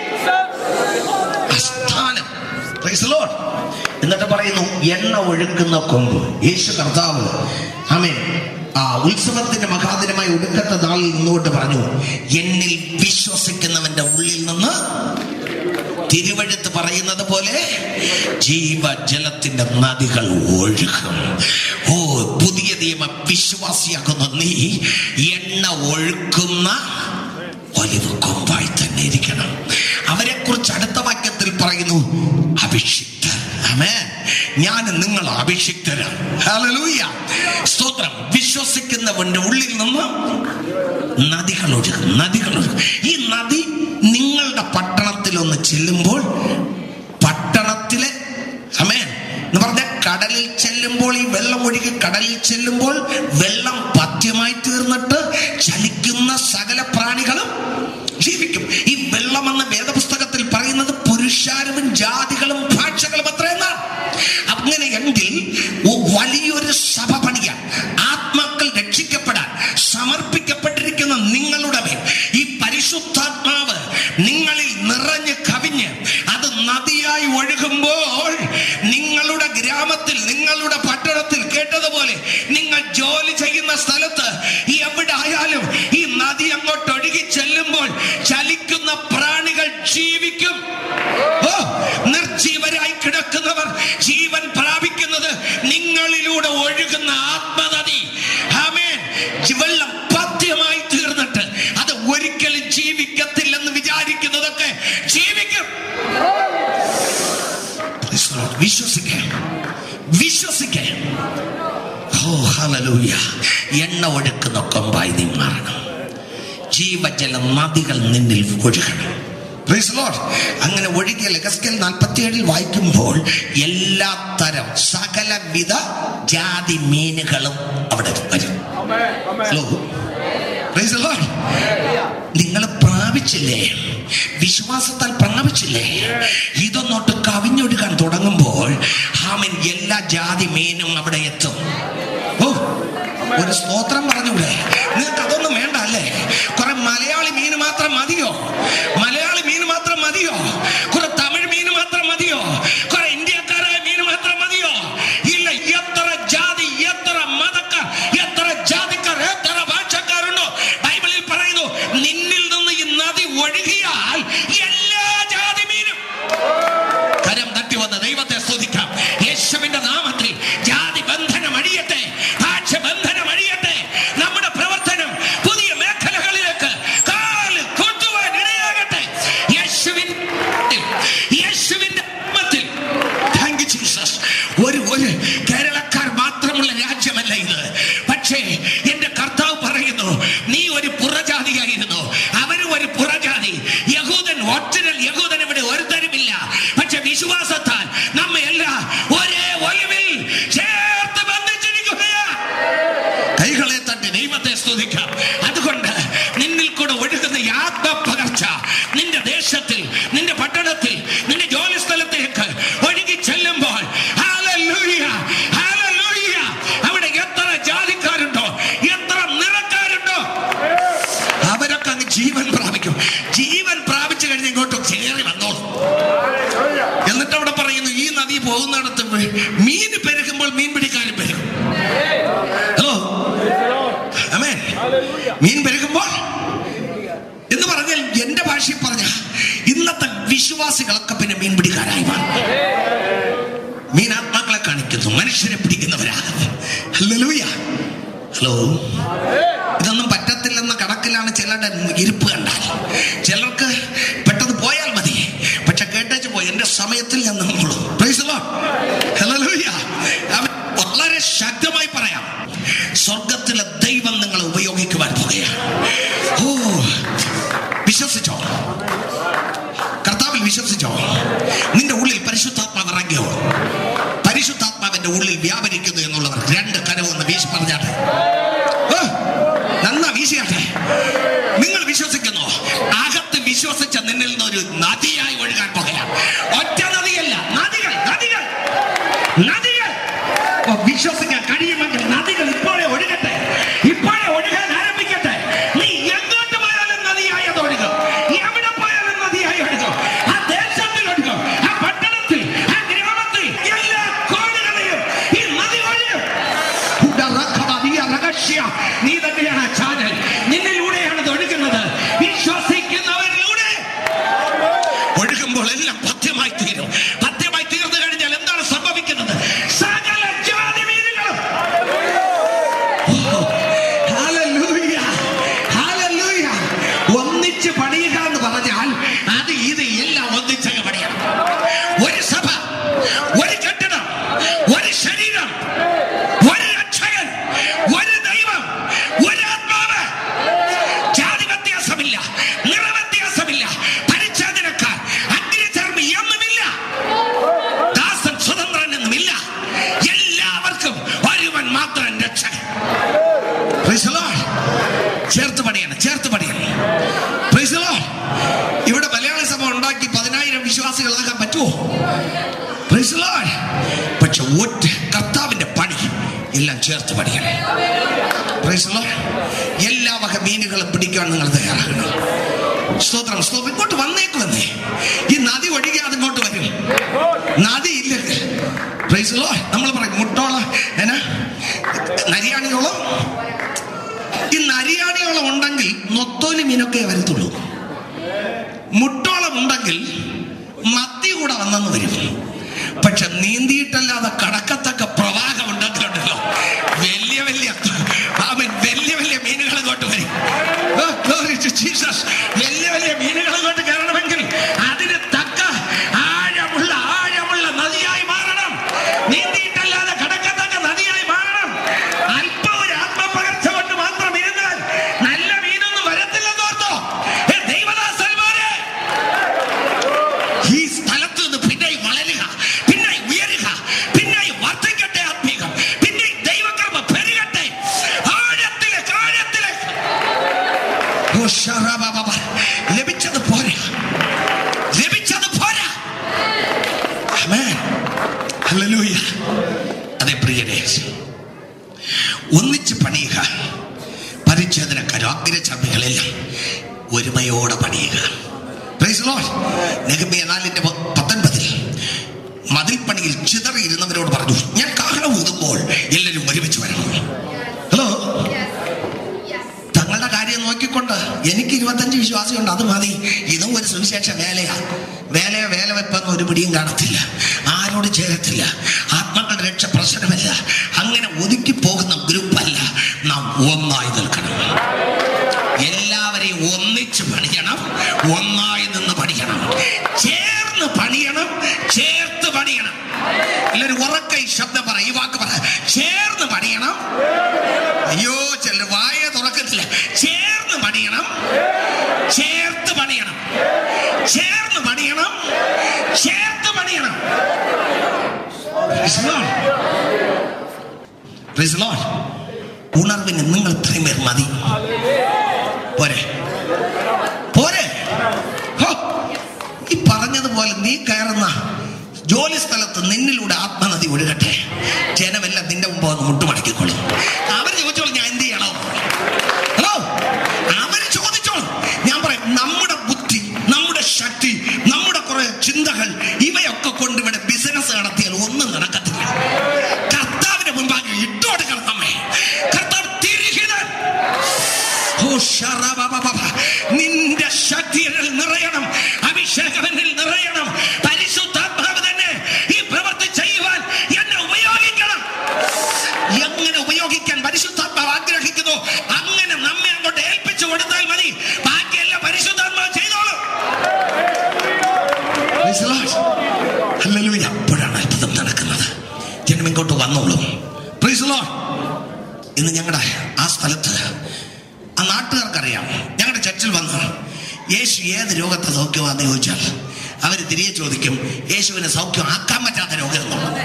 അസ്ഥാനം Praise the Lord. എന്നിട്ട് പറയുന്നു എണ്ണ ഒഴുക്കുന്ന കൊമ്പ് യേശു കർത്താവ് ആമേൻ ആ ഉത്സവത്തിന്റെ മഹാദിനമായി ഒടുക്കത്തെ നാളിൽ നിന്നുകൊണ്ട് പറഞ്ഞു എന്നിൽ വിശ്വസിക്കുന്നവന്റെ ഉള്ളിൽ നിന്ന് തിരുവഴുത്ത് പറയുന്നത് പോലെ ജീവജലത്തിന്റെ നദികൾ ഒഴുകും ഓ പുതിയ നിയമ വിശ്വാസിയാകുന്ന നീ എണ്ണ ഒഴുക്കുന്ന ഒലിവ് കൊമ്പായി തന്നെ ഇരിക്കണം അവരെ കുറിച്ച് അടുത്ത വാക്യത്തിൽ പറയുന്നു അഭിഷിക്തർ ആമേൻ ഞാൻ നിങ്ങൾ അഭിഷിക്തരാണ് ഹല്ലേലൂയ സ്തോത്രം വിശ്വസിക്കുന്നവന്റെ ഉള്ളിൽ നിന്ന് നദികൾ ഒഴുകും നദികൾ ഒഴുകും ഈ നദി നിങ്ങളുടെ പട്ടണത്തിൽ ഒന്ന് ചെല്ലുമ്പോൾ പട്ടണത്തിലെ അമേൻ എന്ന് പറഞ്ഞ കടലിൽ ചെല്ലുമ്പോൾ ഈ വെള്ളം ഒഴുകി കടലിൽ ചെല്ലുമ്പോൾ വെള്ളം പഥ്യമായി തീർന്നിട്ട് ചലിക്കുന്ന സകല പ്രാണികളും ജീവിക്കും ഈ വെള്ളം എന്ന വേദപുസ്തകത്തിൽ പറയുന്നത് പുരുഷാരവും ജാതികളും ഭാഷകളും അത്രയെന്നാണ് അങ്ങനെയെങ്കിൽ ഒ- വലിയൊരു സഭ പണിയാൻ ആത്മാക്കൾ രക്ഷിക്കപ്പെടാൻ സമർപ്പിക്കപ്പെട്ടിരിക്കുന്ന നിങ്ങളുടെ മേൽ ഈ പരിശുദ്ധാത്മാവ് നിങ്ങളിൽ നിറഞ്ഞ് കവിഞ്ഞ് അത് നദിയായി ഒഴുകുമ്പോൾ നിങ്ങളുടെ ഗ്രാമത്തിൽ നിങ്ങളുടെ പട്ടണത്തിൽ കേട്ടതുപോലെ നിങ്ങൾ ജോലി ചെയ്യുന്ന സ്ഥലത്ത് എവിടെ ആയാലും ഈ നദി അങ്ങോട്ട് ഒഴുകി ചെല്ലുമ്പോൾ ചലിക്കുന്ന പ്രാണികൾ ജീവിക്കും ഓ നിർജീവരായി കിടക്കുന്നവർ ജീവൻ പ്രാപിക്കുന്നത് നിങ്ങളിലൂടെ ഒഴുകുന്ന ആത്മനദി ആമേൻ വെള്ളം പഥ്യമായി തീർന്നിട്ട് അത് ഒരിക്കലും ജീവിക്കത്തില്ലെന്ന് വിചാരിക്കുന്നതൊക്കെ ജീവിക്കും Praise the Lord. വിശ്വസിക്കാൻ വിശ്വസിക്കാൻ ഓ ഹല്ലേലൂയ എണ്ണ ഒഴുക്കുന്ന കൊമ്പായി നീ മാറണം ജീവജല നദികൾ നിന്നിൽ ഒഴുകണം Praise the Lord. അങ്ങനെ ഒഴുകിയ ലഗസ്കൽ നാൽപ്പത്തിയേഴിൽ വായിക്കുമ്പോൾ എല്ലാ തരം സകലവിധ ജാതി മീനുകളും അവിടെ വരും ഹലോ Praise the Lord. നിങ്ങൾ പ്രാപിച്ചില്ലേ വിശ്വാസത്താൽ പ്രാപിച്ചില്ലേ ഇതൊന്നോട്ട് കവിഞ്ഞൊടുക്കാൻ തുടങ്ങുമ്പോൾ ഹാമൻ എല്ലാ ജാതി മീനും അവിടെ എത്തും ഓ ഒരു സ്തോത്രം പറഞ്ഞൂടെ നിങ്ങൾക്ക് അതൊന്നും വേണ്ട അല്ലേ കുറെ മലയാളി മീൻ മാത്രം മതിയോ മലയാളി മീൻ മാത്രം മതിയോ കുറെ തമിഴ് മീൻ മാത്രം മതിയോ കുറെ ഇന്ത്യക്കാരായ മീൻ മാത്രം മതിയോ ഇല്ല എത്ര ജാതി എത്ര മതക്കാർ എത്ര ജാതിക്കാർ എത്ര ഭാഷക്കാരുണ്ടോ ബൈബിളിൽ പറയുന്നു നിന്നിൽ നിന്ന് ഈ നദി ഒഴുകിയാൽ എല്ലാ ജാതി മീനും കരം തട്ടി വന്ന ദൈവത്തെ സ്തുതിക്കാം യേശുവിന്റെ നാമത്തിൽ ജാതി ബന്ധനം അഴിയട്ടെ ഭാഷ ബന്ധനം അഴിയട്ടെ നമ്മുടെ പ്രവർത്തനം പുതിയ മേഖലകളിലേക്ക് കാല് കൊണ്ടുപോകാൻ ഇടയാകട്ടെ യേശുവിൻ യേശുവിന്റെ നാമത്തിൽ താങ്ക് യു ജീസസ് ഒരു ഒരു കേരളക്കാർ മാത്രമുള്ള രാജ്യമല്ല ഇത് പക്ഷേ എന്റെ കർത്താവ് പറയുന്നു നീ ഒരു പുറജാതിയായിരുന്നു അവനും ഒരു പുറജാതി യഹൂദൻ ഒറിജിനൽ യഹൂദൻ ഇവിടെ ഒരുതരമില്ല പക്ഷെ വിശ്വാസത്താൽ നമ്മയെല്ലാം ഒരേ ഒലിവിൽ ചേർത്ത് ബന്ധിച്ചിരിക്കുകയാ കൈകളെ തട്ടി ദൈവത്തെ സ്തുതിക്കാം അതുകൊണ്ട് നിന്നിൽ കൂടെ ഒഴുകുന്ന ഈ ആത്മപകർച്ച നിന്റെ ദേശത്തിൽ നിന്റെ പട്ടണത്തിൽ മീൻ പെരുകുമ്പോൾ മീൻ പിടിക്കാനും പെരുകും ഹലോ അമേൻ മീൻ പെരുകുമ്പോൾ എന്ന് പറഞ്ഞാൽ എന്റെ ഭാഷയിൽ പറഞ്ഞ ഇന്നത്തെ വിശ്വാസികളൊക്കെ പിന്നെ മീൻ പിടിക്കാരായി മാറും മീനാത്മാക്കളെ കാണിക്കുന്നു മനുഷ്യരെ പിടിക്കുന്നവരാ ഹല്ലേലൂയ ഹലോ ഇതൊന്നും പറ്റത്തില്ലെന്ന കണക്കിലാണ് ചിലരുടെ ഇരിപ്പ് കണ്ടാൽ ചിലർക്ക് പെട്ടെന്ന് പോയാൽ മതി പക്ഷെ കേട്ടേച്ച് പോയി എന്റെ സമയത്തിൽ ഞാൻ നിന്നോളൂ Praise the Lord. Hallelujah. അവൻ വളരെ ശക്തമായി പറയാം സ്വർഗത്തിലെ ദൈവം നിങ്ങളെ ഉപയോഗിക്കുവാൻ പോകുകയാണ് ഓ വിശ്വസിച്ചോ കർത്താവിൽ വിശ്വസിച്ചോ നിന്റെ ഉള്ളിൽ പരിശുദ്ധാത്മാവ് ഇറങ്ങിയോ പരിശുദ്ധാത്മാവിന്റെ ഉള്ളിൽ വ്യാപരിക്കുന്നു എന്നുള്ളവർ രണ്ട് കരവൊന്ന് വീശി പറഞ്ഞാട്ടെ ഓ, നന്നാ വീശിയാട്ടെ നിങ്ങൾ വിശ്വസിക്കുന്നു അകത്ത് വിശ്വസിച്ച നിന്നിൽ നിന്ന് ഒരു നദിയായി ഒഴുകാൻ പോകുകയാണ് ഒറ്റ നദിയല്ല നദികൾ നദികൾ നദികൾ ഓ, വിശ്വസിക്കാൻ കഴിയുമെങ്കിൽ നദികൾ ഇപ്പോഴേ ഒഴുകട്ടെ ഇപ്പോഴേ ഒഴുകാൻ ആരംഭിക്കട്ടെ നീ എങ്ങോട്ട് പോയാലും നദിയായി അത് ഒഴുകും എവിടെ പോയാലും നദിയായി ഒഴുകും ആ ദേശത്തിൽ ഒഴുകും ആ പട്ടണത്തിൽ ആ ഗ്രാമത്തിൽ എല്ലാ കോണുകളിലും ഈ നദി ഒഴുകും ഉടറക്കവതിയ രഹസ്യ. നീ തന്നെയാണ് ആ ചാനൽ നിന്നിലൂടെയാണ് ഇത് ഒഴുകുന്നത് വിശ്വസിക്കുന്നവരിലൂടെ ഒഴുകുമ്പോൾ എല്ലാം പഥ്യമായി തീരും പഥ്യമായി തീർന്നു കഴിഞ്ഞാൽ എന്താണ് സംഭവിക്കുന്നത് സകല ജാതി മീനുകളും ഓ, ഹല്ലേലൂയ, ഹല്ലേലൂയ. ഒന്നിച്ച് പണിയുക എന്ന് പറഞ്ഞാൽ അത് ഇത് എല്ലാം ഒന്നിച്ചങ്ങ് പണിയണം ഒരു സഭ ഒരു കെട്ടിടം ഒരു ശരീരം ഒരു രക്ഷകൻ ഒരു ദൈവം ഒരു ആത്മാവ് ജാതി വ്യത്യാസമില്ല നിറവ്യത്യാസമില്ല പരിച്ഛേദനക്കാർ അഗ്നിചർമ്മി എന്നുമില്ല ദാസൻ സ്വതന്ത്രൻ എന്നുമില്ല എല്ലാവർക്കും ഒരുവൻ മാത്രം രക്ഷകൻ Praise the Lord. ചേർത്ത് പണിയണം ചേർത്ത് പണിയണം Praise the Lord. ഇവിടെ മലയാള സഭ ഉണ്ടാക്കി പതിനായിരം വിശ്വാസികളാകാൻ പറ്റുമോ Praise the Lord. പക്ഷെ ഒറ്റ കർത്താവിന്റെ പണി എല്ലാം ചേർത്ത് പണിയണം Praise the Lord. എല്ലാ വക മീനുകളും പിടിക്കാൻ നിങ്ങൾ തയ്യാറാകണം സ്തോത്രം സ്തോത്രം ഇങ്ങോട്ട് വന്നേക്ക് വന്നേ ഈ നദി ഒഴുകിയാൽ ഇങ്ങോട്ട് വരും നദി ഇല്ലെങ്കിൽ Praise the Lord. നമ്മൾ പറയും മുട്ടോളം എന്നാ നരിയാണിയോളം ഈ നരിയാണിയോളം ഉണ്ടെങ്കിൽ നൊത്തോലി മീനൊക്കെ വരത്തുള്ളൂ മുട്ടോളം ഉണ്ടെങ്കിൽ മത്തി കൂടെ വന്നെന്ന് വരും പക്ഷെ നീന്തിയിട്ടല്ലാതെ കടക്കത്തക്ക പ്രവാഹം ഉണ്ടെങ്കിലുണ്ടല്ലോ വലിയ വലിയ ആമേൻ, വലിയ വലിയ മീനുകൾ ഇങ്ങോട്ട് വരും Oh, glory to Jesus. വലിയ വലിയ മീനുകൾ ഇങ്ങോട്ട് കയറണമെങ്കിൽ അതിന് തക്ക ആഴമുള്ള ആഴമുള്ള നദിയായി മാറണം നീന്തിയിട്ടല്ലാതെ കടക്കത്തക്ക നദിയായി മാറണം അല്പം ഒരു ആത്മപകർച്ച കൊണ്ട് മാത്രം ഇരുന്നാൽ നല്ല മീനൊന്നും വരത്തില്ലെന്നോർത്തോ ഏ, ദൈവദാസന്മാരെ ഈ സ്ഥലത്ത് നിന്ന് പിന്നെയും വളരുക പിന്നെയും ഉയരുക പിന്നെയും വർദ്ധിക്കട്ടെ ആത്മീകം പിന്നെയും ദൈവകർമ്മ പെരുകട്ടെ ആഴത്തിലേക്ക് ആഴത്തിലേക്ക് ഓ, ശറബബബ. ലഭിച്ചത് പോരാ ലഭിച്ചത് പോരാ ആമേൻ. ഹല്ലേലൂയ. അതെ പ്രിയരെ ഒന്നിച്ച് പണിയുക പരിച്ഛേദനക്കാരും അഗ്രചർമ്മികളെല്ലാം ഒരുമയോടെ പണിയുക Praise the Lord. നെഹമ്യ നാലിന്റെ പ- പത്തൊൻപതിൽ മതിൽപ്പണിയിൽ ചിതറിയിരുന്നവരോട് പറഞ്ഞു ഞാൻ കാഹളം ഊതുമ്പോൾ എല്ലാവരും ഒരുമിച്ച് വരണം ഹലോ തങ്ങളുടെ കാര്യം നോക്കിക്കൊണ്ട് എനിക്ക് ഇരുപത്തഞ്ച് വിശ്വാസിയുണ്ട് അത് മതി ഇതും ഒരു സുവിശേഷ വേലയാ വേലയോ വേല വെപ്പെന്ന് ഒരു പിടിയും കാണത്തില്ല ആരോട് ചേരത്തില്ല ആത്മാക്കളുടെ രക്ഷ പ്രശ്നമല്ല അങ്ങനെ ഒതുക്കി പോകുന്ന ഗ്രൂപ്പല്ല നാം ഒന്നായി നിൽക്കണം എല്ലാവരെയും ഒന്നിച്ച് പണിയണം ഒന്നായി നിന്ന് പണിയണം ചേർന്ന് പണിയണം ചേർത്ത് പണിയണം എല്ലാവരും ഉറക്ക ഈ ശബ്ദം പറ ഈ വാക്ക് പറ ചേർന്ന് പണിയണം അയ്യോ ചിലർ വായ തുറക്കത്തില്ല ചേർന്ന് പണിയണം ചേർത്ത് പണിയണം ചേർന്ന് പണിയണം ചേർത്ത് പണിയണം Praise the Lord. Praise the Lord. ഉണർവിന് നിങ്ങൾ ഇത്രയും പേർ മതി പോരെ പോരെ ഹോ. ഈ പറഞ്ഞതുപോലെ നീ കയറുന്ന ജോലി സ്ഥലത്ത് നിന്നിലൂടെ ആത്മനദി ഒഴുകട്ടെ ജനമെല്ലാം നിന്റെ മുമ്പ് വന്ന് മുട്ടുമടക്കിക്കൊള്ളും അവർ ചോദിച്ചോളൂ ഞാൻ എന്ത് ചെയ്യണോ ഹലോ അവർ ചോദിച്ചോളൂ ഞാൻ പറയാം നമ്മുടെ ബുദ്ധി നമ്മുടെ ശക്തി നമ്മുടെ കുറെ ചിന്തകൾ ഇവയൊക്കെ കൊണ്ട് ഇവിടെ ബിസിനസ് നടത്തിയാൽ ഒന്നും നടക്കത്തില്ല ഇങ്ങോട്ട് വന്നോളൂ Praise the Lord. ഇന്ന് ഞങ്ങളുടെ ആ സ്ഥലത്ത് ആ നാട്ടുകാർക്കറിയാം ഞങ്ങളുടെ ചർച്ചിൽ വന്ന് യേശു ഏത് രോഗത്തെ സൗഖ്യമാണെന്ന് ചോദിച്ചാൽ അവർ തിരികെ ചോദിക്കും യേശുവിനെ സൗഖ്യം ആക്കാൻ പറ്റാത്ത രോഗം എന്നുള്ളത്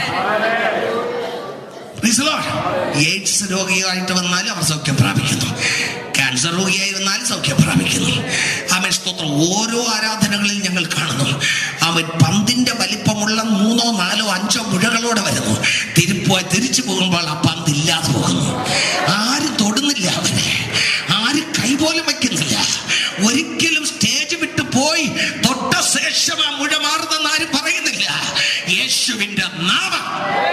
Praise the Lord. എയ്ഡ്സ് രോഗിയായിട്ട് വന്നാലും അവർ സൗഖ്യം പ്രാപിക്കുന്നു ക്യാൻസർ രോഗിയായി വന്നാലും സൗഖ്യം പ്രാപിക്കുന്നു അവൻ സ്തോത്രം ഓരോ ആരാധനകളിൽ ഞങ്ങൾ കാണുന്നു അവൻ പന്തിന്റെ വലിപ്പമുള്ള മൂന്നോ നാലോ അഞ്ചോ മുഴകളോടെ വരുന്നു തിരിപ്പോ തിരിച്ചു പോകുമ്പോൾ ആ പന്ത് ഇല്ലാതെ പോകുന്നു ആരും തൊടുന്നില്ല അവനെ ആരും കൈപോലും വയ്ക്കുന്നില്ല ഒരിക്കലും സ്റ്റേജ് വിട്ട് പോയി തൊട്ട ശേഷം ആ മുഴ മാറുന്നെന്ന് ആരും പറയുന്നില്ല യേശുവിന്റെ നാമം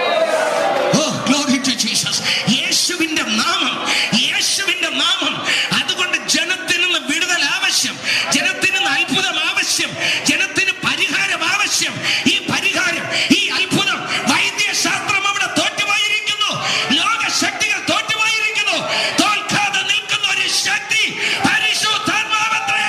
ഓ ഗ്ലോറി ടു ജീസസ് യേശുവിന്റെ നാമം യേശുവിന്റെ നാമം അതുകൊണ്ട് ജനത്തിന് ഇന്ന് വിടുതൽ ആവശ്യം ജനത്തിന് ഇന്ന് അത്ഭുതം ആവശ്യം ജനത്തിന് പരിഹാരം ആവശ്യം ഈ പരിഹാരം ഈ അത്ഭുതം വൈദ്യശാസ്ത്രം അവിടെ തോറ്റുപോയിരിക്കുന്നു ലോക ശക്തികൾ തോറ്റുപോയിരിക്കുന്നു തോൽക്കാതെ നിൽക്കുന്ന ഒരു ശക്തി പരിശുദ്ധാത്മാവത്രേ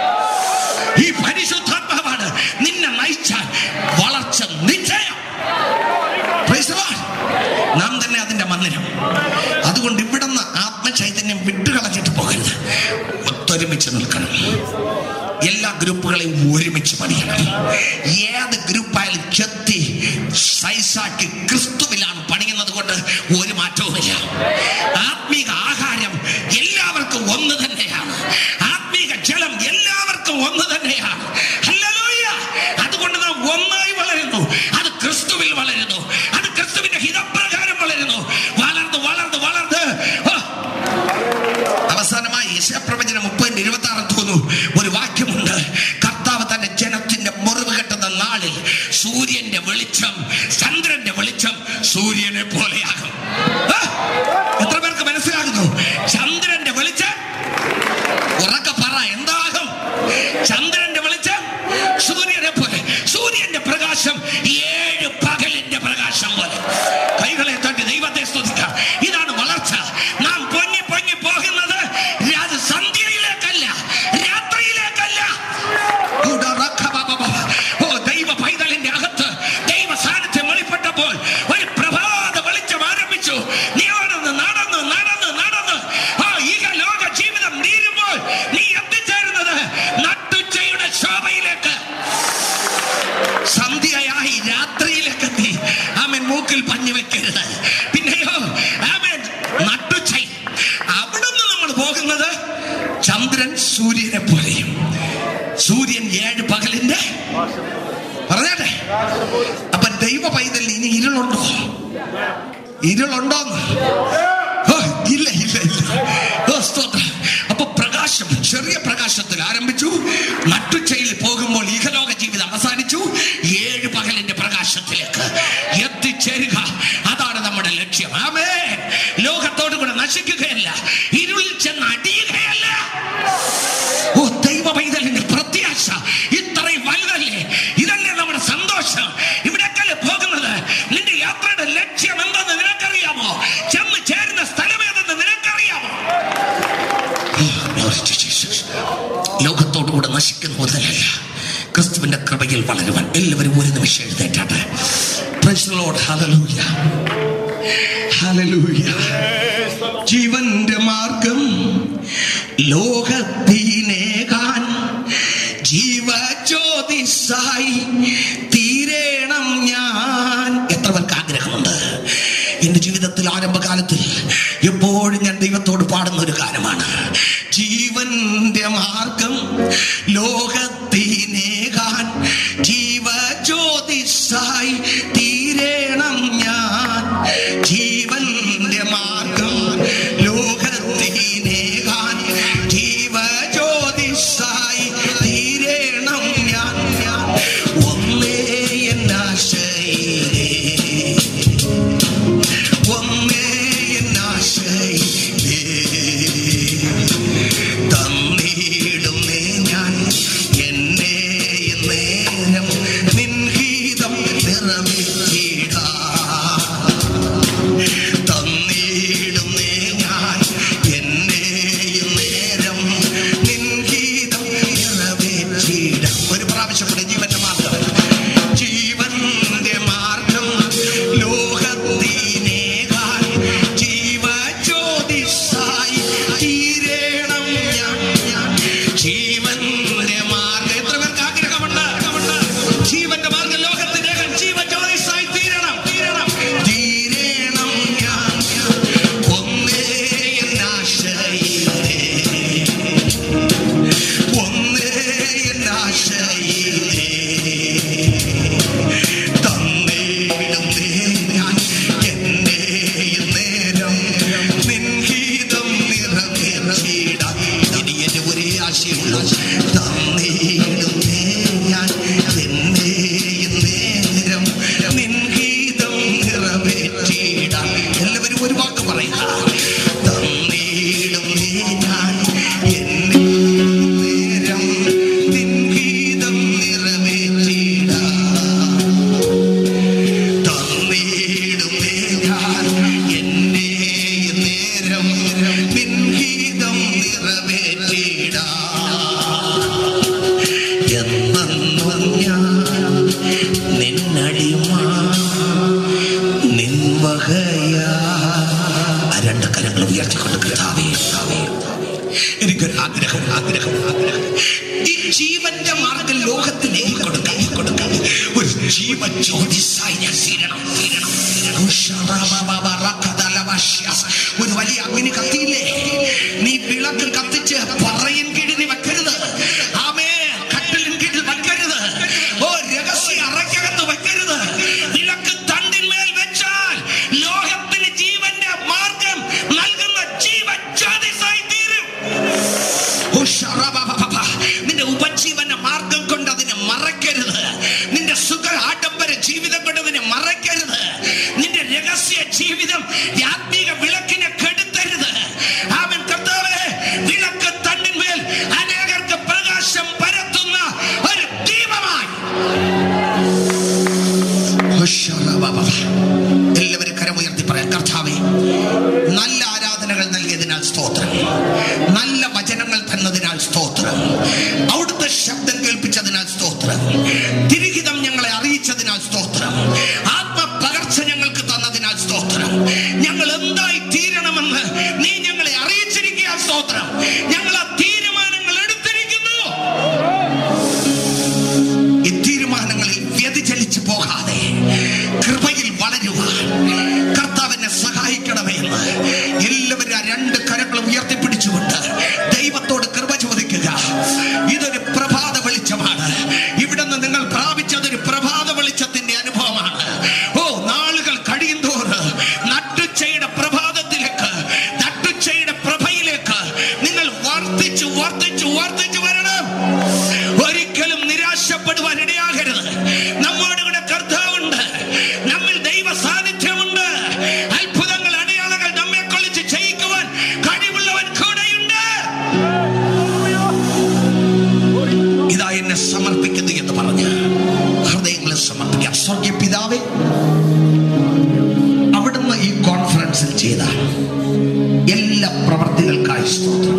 ഈ പരിശുദ്ധാത്മാവാണ് നിന്നെ നയിച്ചാൽ വളർച്ച നിശ്ചയം Praise the Lord. നാം തന്നെ അതിന്റെ മന്ദിരം അതുകൊണ്ട് ഇവിടുന്ന് ആത്മചൈതന്യം വിട്ടുകളഞ്ഞിട്ട് പോകരുത് ഒത്തൊരുമിച്ച് നിൽക്കണം എല്ലാ ഗ്രൂപ്പുകളെയും ഒരുമിച്ച് പണിയണം ഏത് ഗ്രൂപ്പായാലും ചെത്തി സൈസാക്കി ക്രിസ്തുവിലാണ് പണിയുന്നത് കൊണ്ട് ഒരു മാറ്റവുമില്ല ആത്മീക ആഹാരം എല്ലാവർക്കും ഒന്ന് തന്നെയാണ് ആത്മീക ജലം എല്ലാവർക്കും ഒന്ന് തന്നെയാണ് ഹല്ലേലൂയ. അതുകൊണ്ട് നാം ഒന്നായി വളരുന്നു അത് ക്രിസ്തുവിൽ വളരുന്നു അത് ക്രിസ്തുവിന്റെ ഹിതപ്രകാരം വളരുന്നു വളർന്ന് വളർന്ന് വളർന്ന് ഓ, അവസാനമായി യശപ്രവചനം മുപ്പതിന്റെ ഇരുപത്തി ആറ് തോന്നുന്നു ഒരു വാക്യമുണ്ട് കർത്താവ് തന്റെ ജനത്തിന്റെ മുറിവ് കെട്ടുന്ന നാളിൽ സൂര്യന്റെ വെളിച്ചം ചന്ദ്രന്റെ വെളിച്ചം സൂര്യനെ പോലെയാകും ആ, എത്ര പേർക്ക് മനസ്സിലാകുന്നു ചന്ദ്രന്റെ വെളിച്ചം ഉറക്കെ പറ എന്താകും ചന്ദ്രന്റെ വെളിച്ചം സൂര്യനെ പോലെ സൂര്യന്റെ പ്രകാശം ഏഴ് പകലിന്റെ പ്രകാശം പോലെ കൈകളെ തട്ടി ദൈവത്തെ സ്തുതിക്കാം ഇതാണ് വളർച്ച നാം പൊങ്ങി പൊങ്ങി പോകുന്നത് രാ- സന്ധ്യയിലേക്കല്ല രാത്രിയിലേക്കല്ല ഉടറക്കബബബ. ഓ ദൈവ പൈതലിന്റെ അകത്ത് ദൈവ സാന്നിധ്യം വെളിപ്പെട്ടപ്പോൾ ഒരു പ്രഭാത വെളിച്ചം ആരംഭിച്ചു നീ നടന്ന് നടന്ന് നടന്ന് നടന്ന് ആ ഈക ലോക ജീവിതം നീരുമ്പോൾ നീ എത്തിച്ചേരുന്നത് നട്ടുച്ചയുടെ ശോഭയിലേക്ക് സന്ധ്യയായി രാത്രിയിലേക്ക് എത്തി ആമൻ മൂക്കിൽ പഞ്ഞു വെക്കരുത് പിന്നെയോ ആമൻ നട്ടുച്ചൈ അവിടുന്ന് നമ്മൾ പോകുന്നത് ചന്ദ്രൻ സൂര്യനെ പോലെയും സൂര്യൻ ഏഴ് പകലിന്റെ പറഞ്ഞാട്ടെ അപ്പൊ ദൈവ പൈതൽ ഇനി ഇരുളുണ്ടോ ഇരുളുണ്ടോന്ന് ഓ, ഇല്ല ഇല്ല ഇല്ല ഓ, സ്തോത്രം അപ്പൊ പ്രകാശം ചെറിയ പ്രകാശത്തിൽ ആരംഭിച്ചു നട്ടുച്ചയിൽ പോകുമ്പോൾ ഇഹലോക ജീവിതം അവസാനിച്ചു ഏഴ് പകലിന്റെ പ്രകാശത്തിലേക്ക് എത്തിച്ചേരുക അതാണ് നമ്മുടെ ലക്ഷ്യം ആമേ ലോകത്തോട് കൂടെ നശിക്കുകയല്ല ഇരുളിൽ ചെന്ന് അടിയുകയല്ല ഓ ദൈവ പൈതലിന്റെ പ്രത്യാശ ഇത്രയും വലുതല്ലേ ഇതല്ലേ നമ്മുടെ സന്തോഷം ഇവിടേക്കല്ലേ പോകുന്നത് നിന്റെ യാത്രയുടെ ലക്ഷ്യം എന്തെന്ന് നിനക്കറിയാമോ ചെന്ന് ചേരുന്ന സ്ഥലം ഏതെന്ന് നിനക്കറിയാമോ ഓ, glory to Jesus. ലോകത്തോടുകൂടെ നശിക്കുന്ന മുതലല്ല ക്രിസ്തുവിന്റെ കൃപയിൽ വളരുവാൻ എല്ലാവരും ഒരു നിമിഷം എഴുന്നേറ്റാട്ടെ Praise the Lord. Hallelujah. Hallelujah. ജീവന്റെ മാർഗം ലോകത്തിനേകാൻ ജീവജ്യോതിസായി തീരേണം ഞാൻ എത്ര പേർക്ക് ആഗ്രഹമുണ്ട് എന്റെ ജീവിതത്തിൽ ആരംഭകാലത്തിൽ എപ്പോഴും ഞാൻ ദൈവത്തോട് പാടുന്ന ഒരു ഗാനമാണ് ജീവന്റെ മാർഗം ലോകത്തിനേകാൻ ജീവജ്യോതിസായി തീരേണം ഞാൻ ജീവന്റെ മാർഗം ലോകത്തിനേകാൻ ജീവജ്യോതിസായി തീരേണം ഞാൻ ഞാൻ ഒന്നേ എന്നാശയിലേ ഒന്നേ എന്നാശയിലേ തന്നിടുന്നേ ഞാൻ എൻ ഞാൻ എന്നെ നേരം നിൻഹിതം നിറവേറ്റിടാം എന്നെന്നും ഞാൻ നിന്നടിമ നിൻവകയാ ആ രണ്ട് കരങ്ങൾ ഉയർത്തിക്കൊണ്ട് കർത്താവേ കർത്താവേ, എനിക്കൊരു ആഗ്രഹം ആഗ്രഹം ആഗ്രഹം ഈ ജീവന്റെ മാർഗം ലോകത്തിലേക്ക് കൊടുക്കാം കൊടുക്കാം ഒരു ജീവ ജ്യോതിസായി ഞാൻ തീരണം തീരണം ഒരു വലിയ അഗ്നി കത്തിയില്ലേ നീ വിളക്ക് കത്തിച്ച് പറയിൻ കീഴിൽ നീ വെക്കരുത് ആമേ കട്ടിലിൻ കീഴിൽ വെക്കരുത് ഓ രഹസ്യ അറയ്ക്കകത്ത് വെക്കരുത് വിളക്ക് തണ്ടിന്മേൽ വെച്ചാൽ ലോകത്തിന് ജീവന്റെ മാർഗം നൽകുന്ന ജീവ ജ്യോതിസായി തീരും ഓ ശറബബബബ. നിന്റെ ഉപജീവന മാർഗം കൊണ്ട് അതിനെ മറക്കരുത് നിന്റെ സുഖ ആഡംബര ജീവിതം കൊണ്ട് അതിനെ മറക്കരുത് നിന്റെ രഹസ്യ ജീവിതം ആത്മീക വിളക്കിനെ കെടുത്തരുത് അവൻ കർത്താവേ വിളക്ക് തന്നിന്മേൽ അനേകർക്ക് പ്രകാശം പരത്തുന്ന ഒരു ദീപമായി ഓ ശറബബബ. എല്ലാവരും കരമുയർത്തി പറയാം കർത്താവേ നല്ല ആരാധനകൾ നൽകിയതിനാൽ സ്തോത്രം നല്ല വചനങ്ങൾ തന്നതിനാൽ സ്തോത്രം അവിടുത്തെ ശബ്ദം കേൾപ്പിച്ചതിനാൽ സ്തോത്രം തിരിഹിതം ഞങ്ങളെ അറിയിച്ചതിനാൽ സ്തോത്രം ആത്മപകർച്ച ഞങ്ങൾക്ക് തന്നതിനാൽ സ്തോത്രം ഞങ്ങൾ എന്തായി തീരണമെന്ന് നീ ഞങ്ങളെ അറിയിച്ചിരിക്കുക സ്തോത്രം ഞങ്ങൾ ആ തീരുമാനങ്ങൾ എടുത്തിരിക്കുന്നു ഈ തീരുമാനങ്ങളിൽ വ്യതിചലിച്ചു പോകാതെ കൃപയിൽ വളരുവാൻ കർത്താവിനെ സഹായിക്കണമേ എന്ന് എല്ലാവരും ആ രണ്ട് കരങ്ങളും ഉയർത്തിപ്പിടിച്ചുകൊണ്ട് ദൈവത്തോട് കൃപ ചോദിക്കുക ഇതൊരു പ്രഭാത വെളിച്ചമാണ് ഇവിടുന്ന് നിങ്ങൾ പ്രാപിച്ചതൊരു പ്രഭാത വെളിച്ചത്തിന്റെ അനുഭവമാണ് ഓ നാളുകൾ കഴിയും തോറും നട്ടുച്ചയുടെ പ്രഭാതത്തിലേക്ക് നട്ടുച്ചയുടെ പ്രഭയിലേക്ക് നിങ്ങൾ വർദ്ധിച്ചു വർദ്ധിച്ചു വർദ്ധിച്ചു വരണം ഒരിക്കലും നിരാശപ്പെടുവാൻ ഇടയാകരുത് നമ്മോട് കൂടെ കർത്താവുണ്ട് നമ്മിൽ ദൈവ സാന്നിധ്യമുണ്ട് അത്ഭുതങ്ങൾ അടയാളങ്ങൾ നമ്മെ കൊള്ളിച്ച് ചെയ്യിക്കുവാൻ കഴിവുള്ളവൻ കൂടെയുണ്ട് ഇതാ എന്നെ സമർപ്പിക്കുന്നു എന്ന് പറഞ്ഞ് ഹൃദയങ്ങളെ സമർപ്പിക്കാം സ്വർഗീയ പിതാവേ അവിടുന്ന് ഈ കോൺഫറൻസിൽ ചെയ്ത എല്ലാ പ്രവർത്തികൾക്കായി സ്തോത്രം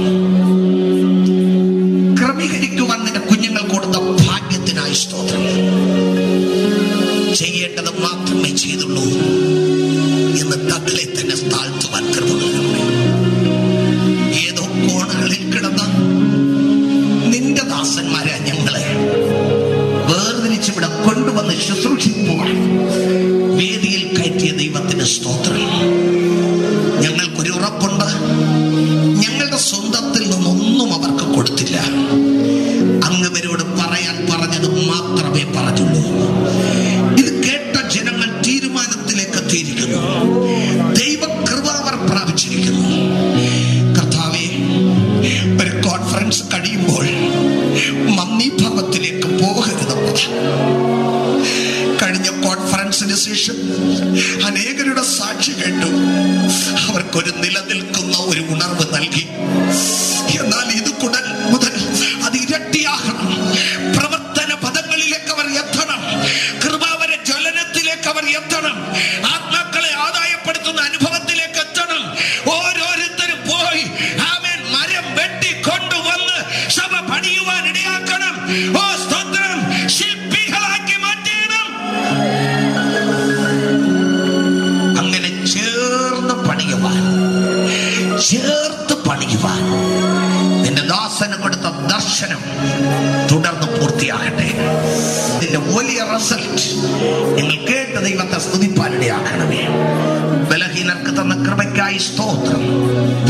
ക്രമീകരിക്കുവാൻ നിന്റെ കുഞ്ഞുങ്ങൾ കൊടുത്ത ഭാഗ്യത്തിനായി സ്തോത്രം ചെയ്യേണ്ടത് മാത്രമേ ചെയ്തുള്ളൂ എന്ന് തങ്ങളെ തന്നെ താഴ്ത്തുവാൻ കൃപ നൽകണമേ. ഏതോ കോണുകളിൽ കിടന്ന് നിന്റെ ദാസന്മാരെ ഞങ്ങളെ വേർതിരിച്ച് ഇവിടെ കൊണ്ടുവന്ന് ശുശ്രൂഷിക്കുവാൻ വേദിയിൽ കയറ്റിയ ദൈവത്തിന് സ്തോത്രം ഞങ്ങൾക്കൊരു ഉറപ്പുണ്ട് ഞങ്ങളുടെ സ്വന്തത്തിൽ നിന്നൊന്നും അവർക്ക് കൊടുത്തില്ല അങ്ങവരോട് പറയാൻ പറഞ്ഞത് മാത്രമേ പറഞ്ഞുള്ളൂ ഇത് കേട്ട ജനങ്ങൾ തീരുമാനത്തിലേക്ക് എത്തിയിരിക്കുന്നു ദൈവകൃപ അവർ പ്രാപിച്ചിരിക്കുന്നു കർത്താവെ ഒരു കോൺഫറൻസ് കഴിയുമ്പോൾ മന്ദീഭാവത്തിലേക്ക് പോകരുതപ്പ കഴിഞ്ഞ കോൺഫറൻസിന് ശേഷം അനേകരുടെ സാക്ഷി കേട്ടു അവർക്കൊരു നിലനിൽക്കുന്ന ഒരു ഉണർവ് നൽകി എന്നാൽ ഇത് കുടൽ മുതൽ അത് ഇരട്ടിയാകണം പ്രവർത്തന പദങ്ങളിലേക്ക് അവർ എത്തണം കൃപാവര ജ്വലനത്തിലേക്ക് അവർ എത്തണം ആത്മാക്കളെ ആദായപ്പെടുത്തുന്ന അനുഭവത്തിലേക്ക് എത്തണം ഓരോരുത്തരും പോയി ആമേൻ മരം വെട്ടി കൊണ്ടുവന്ന് സഭ പണിയുവാൻ ഇടയാക്കണം ഓ സ്തോത്രം ശില്പികളാക്കി മാറ്റണം അങ്ങനെ ചേർന്ന് പണിയുവാൻ ചേർത്ത് പണിയുവാൻ നിന്റെ ദാസന് കൊടുത്ത ദർശനം തുടർന്ന് പൂർത്തിയാകട്ടെ ഇതിന്റെ വലിയ റിസൾട്ട് നിങ്ങൾ കേട്ട് ദൈവത്തെ സ്തുതിപ്പാനിടയാക്കണമേ ബലഹീനർക്ക് തന്ന കൃപയ്ക്കായി സ്തോത്രം